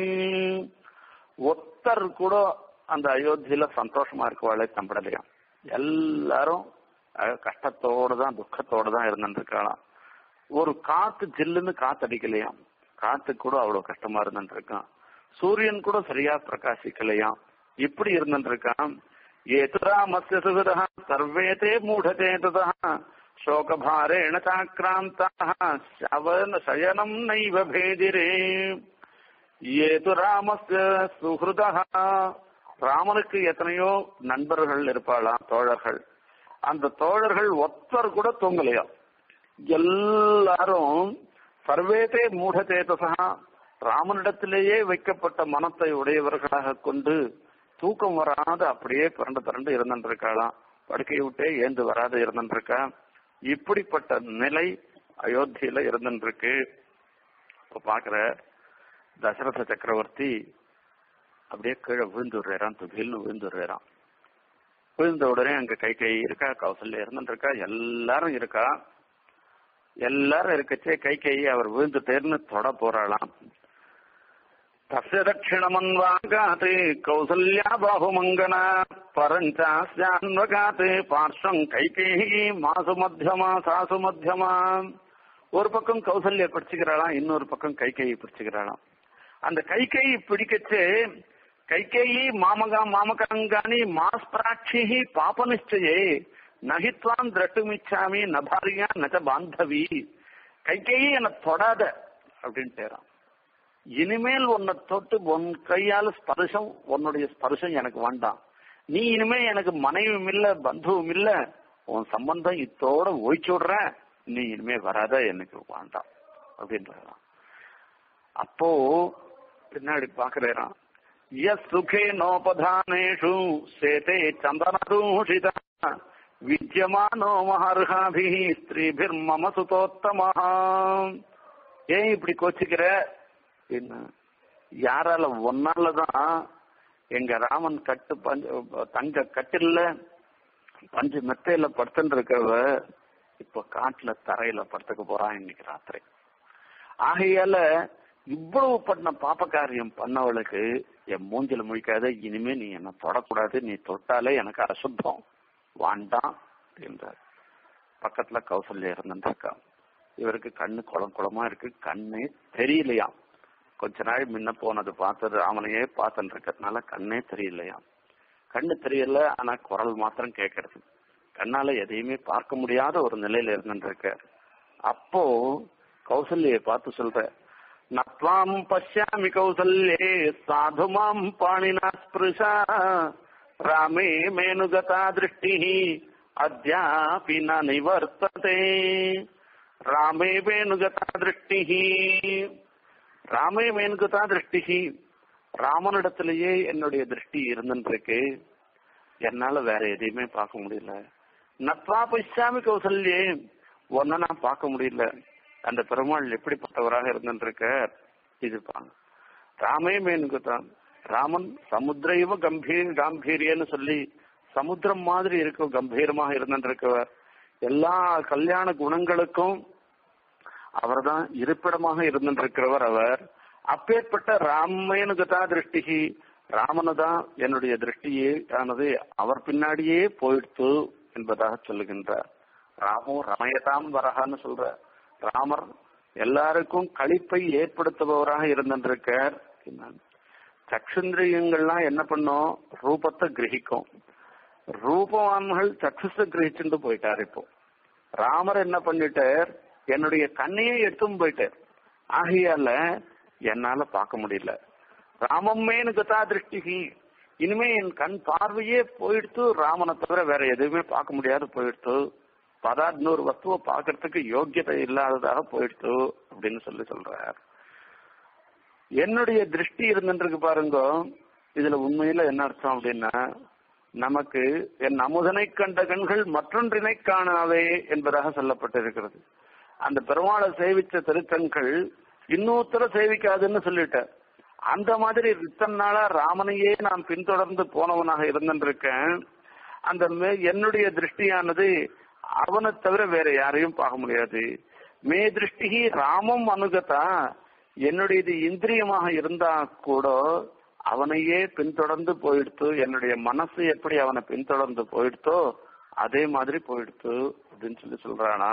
ஒத்தர் கூட அந்த அயோத்தியில சந்தோஷமா இருக்கவாளே தம்படலையா எல்லாரும் அஹ், கஷ்டத்தோட தான் துக்கத்தோட தான் இருந்துட்டு இருக்கலாம் ஒரு காத்து ஜில்லுன்னு காத்து அடிக்கலையாம் காத்து கூட அவ்வளவு கஷ்டமா இருந்துட்டு இருக்கான் சூரியன் கூட சரியா பிரகாசிக்கலையாம் இப்படி இருந்துட்டு இருக்கான் ஏதுராமஸ்ய சுகிதா சர்வே தே மூடதேததா சோகபாரேண சாக்கிராந்தா சவன சயனம் நைவ பேதிரே ஏது ராமஸ்ய சுகிருதா ராமனுக்கு எத்தனையோ நண்பர்கள் இருப்பாளாம் தோழர்கள் அந்த தோழர்கள் ஒத்தர் கூட தூங்கலையா எல்லாரும் சர்வேதே மூடதேதசா ராமனிடத்திலேயே வைக்கப்பட்ட மனத்தை உடையவர்களாக கொண்டு தூக்கம் வராத அப்படியே பிறண்டு பிறண்டு இருந்துருக்காளாம் படுக்கையை விட்டே ஏந்து வராத இருந்துருக்கா இப்படிப்பட்ட நிலை அயோத்தியில இருந்துருக்கு இப்ப பாக்குற தசரத சக்கரவர்த்தி அப்படியே கீழே விழுந்துடுறான் துகில்னு விழுந்துடுறான் விழுந்த உடனே அங்க கை கை இருக்கா கௌசல்யா இருந்துட்டு இருக்கா எல்லாரும் இருக்கா எல்லாரும் இருக்கச்சே கை கை அவர் விழுந்துட்டேர்னு தொட போறாளாம் தஸ்ய தட்சிணமன்வாகாத் கௌசல்யா பாகுமங்கனா பரஞ்சாஸ்யான்வகாத் பார்ஷம் கைகேயி மாசு மத்தியமா சாசு மத்தியமா ஒரு பக்கம் கௌசல்யா பிடிச்சுக்கிறாளாம் இன்னொரு பக்கம் கைகேயி பிடிச்சுக்கிறாளாம் அந்த கைகேயி பிடிக்கச்சே கைகேயி மாமகா மாமகாங்கானி மாஸ்பிராட்சி பாப நிச்சயே நகித்வான் திரட்டுமிச்சாமி நபாரியா நச்ச பாந்தவி கைகேயி என்னை தொடாத அப்படின்ட்டேறான் இனிமேல் உன்னை தொட்டு உன் கையால ஸ்பர்சம் உன்னுடைய ஸ்பர்சம் எனக்கு வேண்டாம் நீ இனிமே எனக்கு மனைவியும் இல்ல பந்துவும் இல்ல உன் சம்பந்தம் இத்தோட ஒழிச்சு விடுற நீ இனிமே வராத எனக்கு வேண்டாம் அப்படின்றான் அப்போ பின்னாடி பாக்குறான் எஸ் சுகே நோபதானேஷு சேதே சந்தனதூஷிதா வித்யமானோ மகர்ஹாபி ஸ்திரீபிர் மம சுதோத்தமா ஏன் இப்படி கோச்சிக்கிற என்ன யாரால ஒன்னாலதான் எங்க ராமன் கட்டு பஞ்ச தங்க கட்டில்ல பஞ்சு மெத்தையில படுத்துட்டு இருக்கிறவ இப்ப காட்டுல தரையில படுத்துக்க போறான் இன்னைக்கு ராத்திரி ஆகையால இவ்வளவு பண்ண பாப்ப காரியம் பண்ணவளுக்கு என் மூஞ்சில முழிக்காத இனிமே நீ என்ன தொடக்கூடாது நீ தொட்டாலே எனக்கு அசுத்தம் வாண்டாம் அப்படின்றார் பக்கத்துல கௌசல்யா இருந்துருக்கா இவருக்கு கண்ணு குளம் குளமா இருக்கு கண்ணே தெரியலையாம் கொஞ்ச நாள் முன்ன போனது பார்த்து ராமனையே பார்த்துட்டு இருக்கிறதுனால கண்ணே தெரியலையாம் கண்ணு தெரியல ஆனா குரல் மாத்திரம் கேட்கறது கண்ணால எதையுமே பார்க்க முடியாத ஒரு நிலையில இருந்துருக்க அப்போ கௌசல்யை பார்த்து சொல்ற நத்வாம் பசியாமி கௌசல்யே சாது மாம் பாணினா ஸ்பிருஷா ராமே மேனுகதா திருஷ்டி அத்யாபி ந நிவர்த்ததே ராமே வேணுகதா திருஷ்டி ராமே மேனுகதா திருஷ்டி ராமனிடத்திலேயே என்னுடைய திருஷ்டி இருந்துருக்கு என்னால வேற எதையுமே பார்க்க முடியல நத்வா பைசாமி கௌசல்யே ஒன்ன நான் பார்க்க முடியல அந்த பெருமாள் எப்படிப்பட்டவராக இருந்துருக்க இது பாங்க ராமே மேனுகதான் ராமன் சமுத்திரைவ கம்பீர் காம்பீரியன்னு சொல்லி சமுத்திரம் மாதிரி இருக்கும் கம்பீரமாக இருந்துருக்கவர் எல்லா கல்யாண குணங்களுக்கும் அவர்தான் இருப்பிடமாக இருந்திருக்கிறவர் அவர் அப்பேற்பட்ட ராமேனுகதா திருஷ்டிகி ராமனு தான் என்னுடைய திருஷ்டியே ஆனது அவர் பின்னாடியே போயிடுத்து என்பதாக சொல்லுகின்றார் ராமோ ரமயதாம் வரகான்னு சொல்ற ராமர் எல்லாருக்கும் களிப்பை ஏற்படுத்துபவராக இருந்திருக்கார் சக்ஷுந்திரியங்கள்லாம் என்ன பண்ணும் ரூபத்தை கிரகிக்கும் ரூபவான்கள் சக்ஷுஸ கிரகிச்சுட்டு போயிட்டார் இப்போ ராமர் என்ன பண்ணிட்டார் என்னுடைய கண்ணையே எடுத்தும் போயிட்டார் ஆகையால என்னால பார்க்க முடியல ராமம்மேனு கதா திருஷ்டிகி இனிமே என் கண் பார்வையே போயிடுத்து ராமனை தவிர வேற எதுவுமே பார்க்க முடியாது போயிடுத்து பதா இன்னொரு வஸ்துவை பார்க்கறதுக்கு யோக்கியதை இல்லாததாக போயிடுத்து அப்படின்னு சொல்லி சொல்றார் என்னுடைய திருஷ்டி இருந்துருக்கு பாருங்க இதுல உண்மையில என்ன அர்த்தம் அப்படின்னா நமக்கு என் அமுதனை கண்ட கண்கள் மற்றொன்றினை காணாவே என்பதாக சொல்லப்பட்டிருக்கிறது அந்த பெருமாளை சேவிச்ச திருக்கண்கள் இன்னொருத்தர சேவிக்காதுன்னு சொல்லிட்டார் அந்த மாதிரி இத்தனை நாளா ராமனையே நான் பின்தொடர்ந்து போனவனாக இருந்திருக்கேன் அந்த என்னுடைய திருஷ்டியானது அவனை தவிர வேற யாரையும் பார்க்க முடியாது மே திருஷ்டி ராமம் அனுகதா என்னுடையது இந்திரியமாக இருந்தா கூட அவனையே பின்தொடர்ந்து போயிடுத்து என்னுடைய மனசு எப்படி அவனை பின்தொடர்ந்து போயிடுத்தோ அதே மாதிரி போயிடுத்து அப்படின்னு சொல்லி சொல்றானா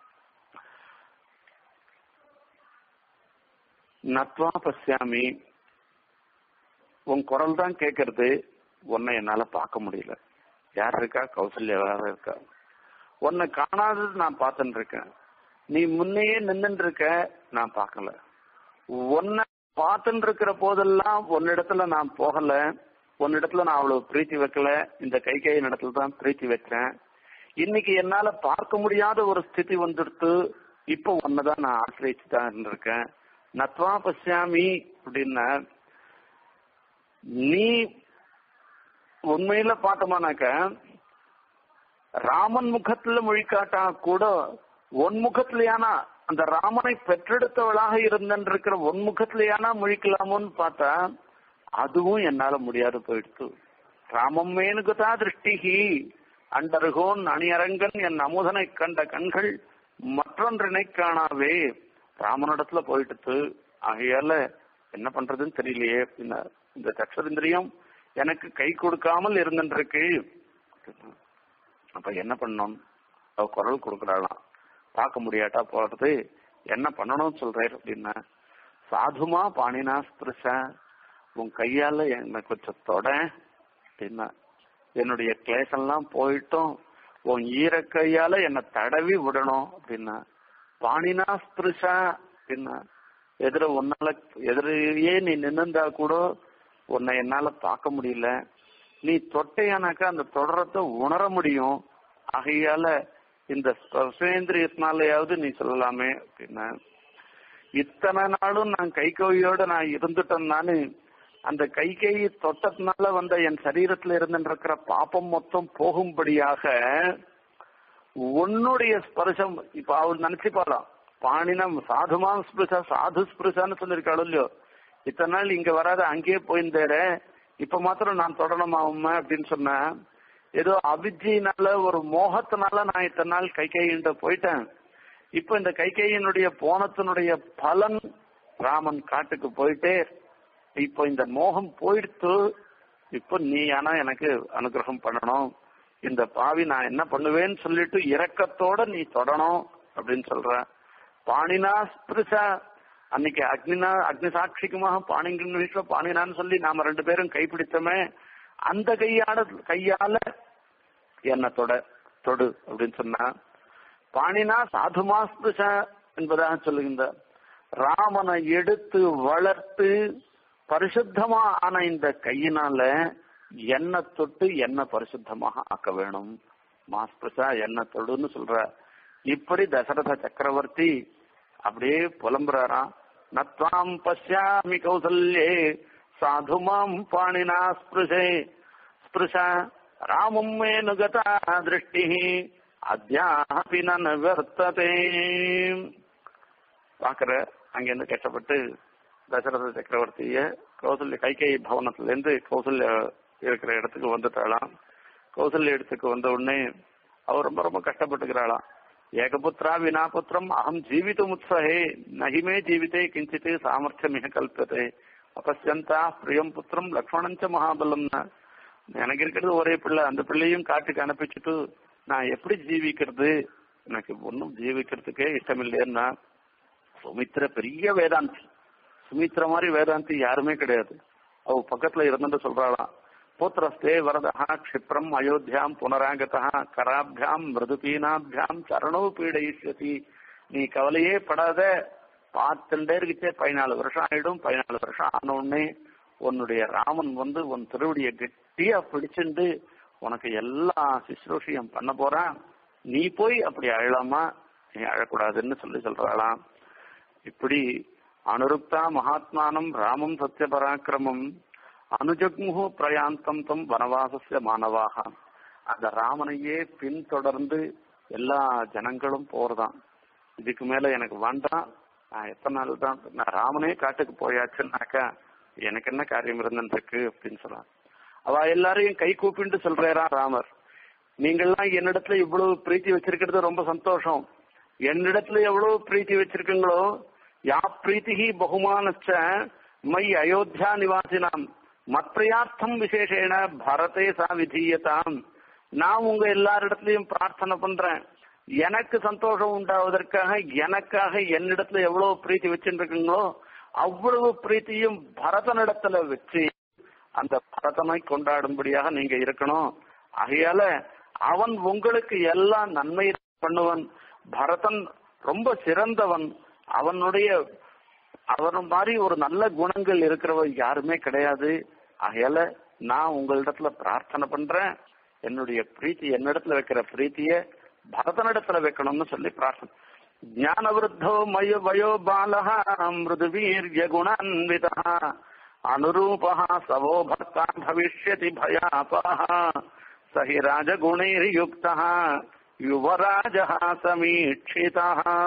நத்வா பசியாமி உன் குரல் தான் கேட்கறது உன்னை என்னால பார்க்க முடியல யார் இருக்கா கௌசல்யா இருக்கா உன்னை காணாதது நான் பார்த்துட்டு இருக்கேன் நீ முன்னையே நின்றுட்டு இருக்க நான் பார்க்கல உன்னை பார்த்துட்டு இருக்கிற போதெல்லாம் உன்னிடத்துல நான் போகல உன்னிடத்துல நான் அவ்வளவு பிரீத்தி வைக்கல இந்த கை கை இடத்துல தான் பிரீத்தி வைக்கிறேன் இன்னைக்கு என்னால பார்க்க முடியாத ஒரு ஸ்திதி வந்துடுத்து இப்போ ஒன்னதான் நான் ஆசிரியச்சு தான் இருந்திருக்கேன் நத்வா பசியாமி அப்படின்னா நீ உண்மையில பார்த்தோமானாக்க ராமன் முகத்துல மொழிக்காட்டா கூட உன் முகத்திலேயானா அந்த ராமனை பெற்றெடுத்தவளாக இருந்திருக்கிற உன் முகத்திலேயானா மொழிக்கலாமோன்னு பார்த்தா அதுவும் என்னால முடியாது போயிடுத்து ராமம் மேனுகுதா திருஷ்டிகி அண்டருகோன் அணியரங்கன் என் அமுதனை கண்ட கண்கள் மற்றொன்றினை காணாவே ராமனிடத்துல போயிட்டு ஆகையால என்ன பண்றதுன்னு தெரியலையே அப்படின்னா இந்த சக்ஷரேந்திரியம் எனக்கு கை கொடுக்காமல் இருந்துருக்கு அப்ப என்ன பண்ணணும் அவ குரல் கொடுக்கறாளாம் பார்க்க முடியாட்டா போறது என்ன பண்ணணும்னு சொல்றாரு அப்படின்னா சாதுமா பாணினா ஸ்பிருஷ உன் கையால என்ன கொஞ்சம் தொட அப்படின்னா என்னுடைய கிளேசெல்லாம் போயிட்டும் உன் ஈர கையால என்ன தடவி விடணும் அப்படின்னா பாணினா ஸ்பிருஷா அப்படின்னா எதிர உன்னால எதிரையே நீ நின்னுந்தா கூட உன்னை என்னால பார்க்க முடியல நீ தொட்டையானாக்கா அந்த தொடரத்தை உணர முடியும் ஆகையால இந்த ஸ்பர்சேந்திரியத்தினாலேயாவது நீ சொல்லலாமே அப்படின்னா இத்தனை நாளும் நான் கை கையோட நான் இருந்துட்டேன் நானு அந்த கை கை தொட்டதுனால வந்த என் சரீரத்துல இருந்துருக்கிற பாப்பம் மொத்தம் போகும்படியாக உன்னுடைய ஸ்பர்சம் இப்ப அவள் நினைச்சுப்பாளாம் பாணினம் சாதுமாம் ஸ்பிருஷா சாது ஸ்பிருஷான்னு சொல்லியிருக்காளோ இல்லையோ இத்தனை நாள் இங்க வராத அங்கேயே போயிருந்தேரே இப்ப மாத்திரம் நான் தொடரணுமா உண்மை அப்படின்னு சொன்ன ஏதோ அபிஜினால ஒரு மோகத்தினால நான் இத்தனை நாள் கை கையிட்ட போயிட்டேன் இப்ப இந்த கை கையினுடைய போனத்தினுடைய பலன் ராமன் காட்டுக்கு போயிட்டே இப்போ இந்த மோகம் போயிடுத்து இப்போ நீ ஆனா எனக்கு அனுகிரகம் பண்ணணும் இந்த பாவி நான் என்ன பண்ணுவேன்னு சொல்லிட்டு இரக்கத்தோட நீ தொடணும் அப்படின்னு சொல்ற பாணினா ஸ்பிருஷா அன்னைக்கு அக்னினா அக்னி சாட்சிக்குமாக பாணிங்கின் வீட்டுல பாணினான்னு சொல்லி நாம ரெண்டு பேரும் கைப்பிடித்தோமே அந்த கையால கையால என்ன தொட தொடு அப்படின்னு சொன்னா பாணினா சாதுமா ஸ்பிருஷா என்பதாக சொல்லுகின்ற ராமனை எடுத்து வளர்த்து பரிசுத்தமா ஆன இந்த கையினால என்ன தொட்டு என்ன பரிசுத்தமாக ஆக்க வேணும் மாஸ்பிரசா என்ன தொடுன்னு சொல்ற இப்படி தசரத சக்கரவர்த்தி அப்படியே புலம்புறாராம் நத்வாம் பசியாமி கௌசல்யே சாதுமாம் பாணினா ஸ்பிருஷே ஸ்பிருஷா ராமம் மே நுகதா திருஷ்டி அத்தியாபி நன் வர்த்ததே பாக்குற அங்கிருந்து கஷ்டப்பட்டு தசரத சக்கரவர்த்திய கௌசல்ய கைகை பவனத்துல இருந்து கௌசல்ய இருக்கிற இடத்துக்கு வந்துட்டாளாம் கௌசல்ய இடத்துக்கு வந்த உடனே அவர் ரொம்ப ரொம்ப கஷ்டப்பட்டுக்கிறாளாம் ஏகபுத்திரா வினா புத்திரம் அகம் ஜீவிதம் உத்சகே நகிமே ஜீவிதே கிஞ்சித் சாமர்த்தியமிக கல்பதே அபஸ்யந்தா பிரியம் புத்திரம் லக்ஷ்மணஞ்ச மகாபலம்னா எனக்கு இருக்கிறது ஒரே பிள்ளை அந்த பிள்ளையும் காட்டுக்கு அனுப்பிச்சுட்டு நான் எப்படி ஜீவிக்கிறது எனக்கு ஒன்றும் ஜீவிக்கிறதுக்கே இஷ்டம் இல்லைன்னா சுமித்ர பெரிய வேதாந்தி சுமித்ர மாதிரி வேதாந்தி யாருமே கிடையாது அவ பக்கத்துல இருந்துட்டு சொல்றாளாம் புத்திரஸ்தே வரதா க்ஷிப்ரம் அயோத்தியாம் புனராகதா கராபியாம் மிருதுபீனாபியாம் சரணோ பீடயிஷ்யதி நீ கவலையே படாத பார்த்துட்டே இருக்கச்சே பதினாலு வருஷம் ஆயிடும் பதினாலு வருஷம் ஆன உடனே உன்னுடைய ராமன் வந்து உன் திருவடியை கெட்டியா பிடிச்சிண்டு உனக்கு எல்லா சுശ്രൂஷையும் பண்ண போறான் நீ போய் அப்படி அழலாமா நீ அழக்கூடாதுன்னு சொல்லி சொல்றாளாம் இப்படி அனுருக்தா மகாத்மானம் ராமம் சத்திய பராக்கிரமம் அனுஜக்முகு பிரயாந்தம் தம் வனவாசஸ்ய மாணவாக அந்த ராமனையே பின்தொடர்ந்து எல்லா ஜனங்களும் போறதாம் இதுக்கு மேல எனக்கு வேண்டாம் நான் எத்தனை நாள் தான் நான் ராமனே காட்டுக்கு போயாச்சுன்னாக்கா எனக்கு என்ன காரியம் இருந்துருக்கு அப்படின்னு சொன்னான் அவ எல்லாரையும் கை கூப்பிட்டு சொல்றாரா ராமர் நீங்கள்லாம் என்னிடத்துல இவ்வளவு பிரீத்தி வச்சிருக்கிறது ரொம்ப சந்தோஷம் என்னிடத்துல எவ்வளவு பிரீத்தி வச்சிருக்கீங்களோ யா பிரீத்தி பகுமானச்ச மை அயோத்தியா நிவாசினாம் மற்றையார்த்தம் விசேஷேன பரதே சா விதீயதாம் நான் உங்க எல்லாரிடத்துலயும் பிரார்த்தனை பண்றேன் எனக்கு சந்தோஷம் உண்டாவதற்காக எனக்காக என்னிடத்துல எவ்வளவு பிரீத்தி வச்சுருக்கீங்களோ அவ்வளவு பிரீத்தியும் பரதனிடத்துல வச்சு அந்த பரதனை கொண்டாடும்படியாக நீங்க இருக்கணும் ஆகையால அவன் உங்களுக்கு எல்லாம் நன்மை பண்ணுவன் பரதன் ரொம்ப சிறந்தவன் அவனுடைய அவன் மாதிரி ஒரு நல்ல குணங்கள் இருக்கிறவன் யாருமே கிடையாது ஆகையால நான் உங்களிடத்துல பிரார்த்தனை பண்றேன் என்னுடைய பிரீத்தி என்னிடத்துல வைக்கிற பிரீத்திய பரதனிடத்துல வைக்கணும்னு சொல்லி பிரார்த்தனை ஞான விருத்தோ மயோ வயோ பாலக மிருது வீரிய குணான்வித அனுரூப சவோ பக்தா பவிஷ்யதி பயாபஹ சஹி ராஜகுணைர்யுக்த யுவராஜ சமீட்சித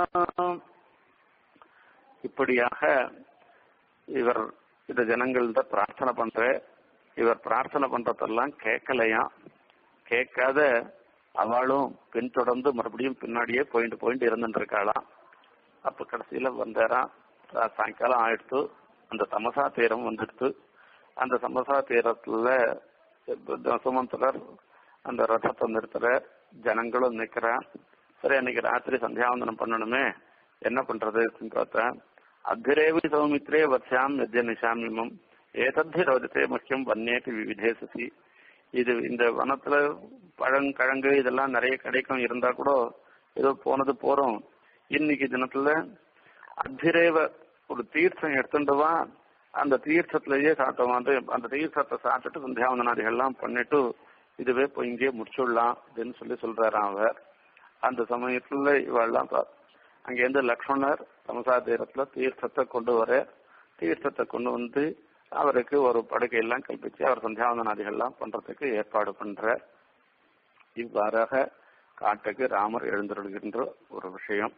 இப்படியாக இவர் இந்த ஜனங்கள்கிட்ட பிரார்த்தனை பண்ற இவர் பிரார்த்தனை பண்றதெல்லாம் கேட்கலையாம் கேட்காத அவளும் பின்தொடர்ந்து மறுபடியும் பின்னாடியே போயிட்டு போயிட்டு இருந்துட்டு இருக்காளாம் அப்ப கடைசியில வந்தாராம் சாயங்காலம் ஆயிடுத்து அந்த தமசா தீரம் வந்துடுத்து அந்த தமசா தீரத்துல சுமந்தரர் அந்த ரதத்தை நிறுத்துற ஜனங்களும் நிக்கிறான் சரி அன்னைக்கு ராத்திரி சந்தியாவந்தனம் பண்ணணுமே என்ன பண்றதுன்னு பார்த்தேன் அத்திரேவி சௌமித்ரே வத்யாம் யஜ்ய நிஷாமிமம் ஏதத்தி ரோஜத்தே முக்கியம் வன்னேட்டி விவிதே சசி இது இந்த வனத்துல பழங்கிழங்கு இதெல்லாம் நிறைய கிடைக்கும் இருந்தா கூட ஏதோ போனது போறோம் இன்னைக்கு தினத்துல அத்திரேவ ஒரு தீர்த்தம் எடுத்துட்டு வா அந்த தீர்த்தத்திலேயே சாப்பிட்டோம் வந்து அந்த தீர்த்தத்தை சாப்பிட்டுட்டு சந்தியாவந்தனாதிகள்லாம் பண்ணிட்டு இதுவே போய் இங்கேயே முடிச்சுடலாம் அப்படின்னு சொல்லி சொல்றாராம் அவர் அந்த சமயத்துல இவெல்லாம் அங்கேருந்து லக்ஷ்மணர் சமசா தீரத்துல தீர்த்தத்தை கொண்டு வர தீர்த்தத்தை கொண்டு வந்து அவருக்கு ஒரு படுக்கையெல்லாம் கல்பிச்சு அவர் சந்தியாவந்தனாதிகள்லாம் பண்றதுக்கு ஏற்பாடு பண்ற இவ்வாறாக காட்டுக்கு ராமர் எழுந்தருள்கின்ற ஒரு விஷயம்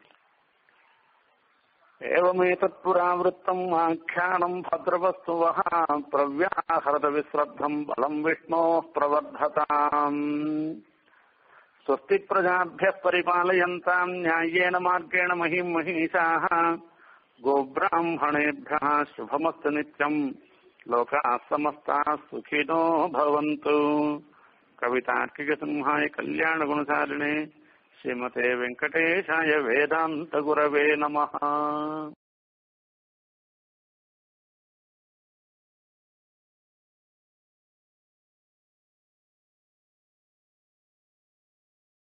एवमेतत् पुरावृत्तम् आख्यानम् भद्रवस्तुवः प्रव्याहरत विश्रद्धम् बलम् विष्णोः प्रवर्धताम् स्वस्ति प्रजाभ्यः परिपालयन्ताम् न्याय्येन मार्गेण महिम् महिषाः गोब्राह्मणेभ्यः शुभमस्तु नित्यम् लोकाः समस्ताः सुखिनो भवन्तु कवितार्किकसिंहाय कल्याणगुणसारिणे श्रीमते वेङ्कटेशाय वेदान्तगुरवे नमः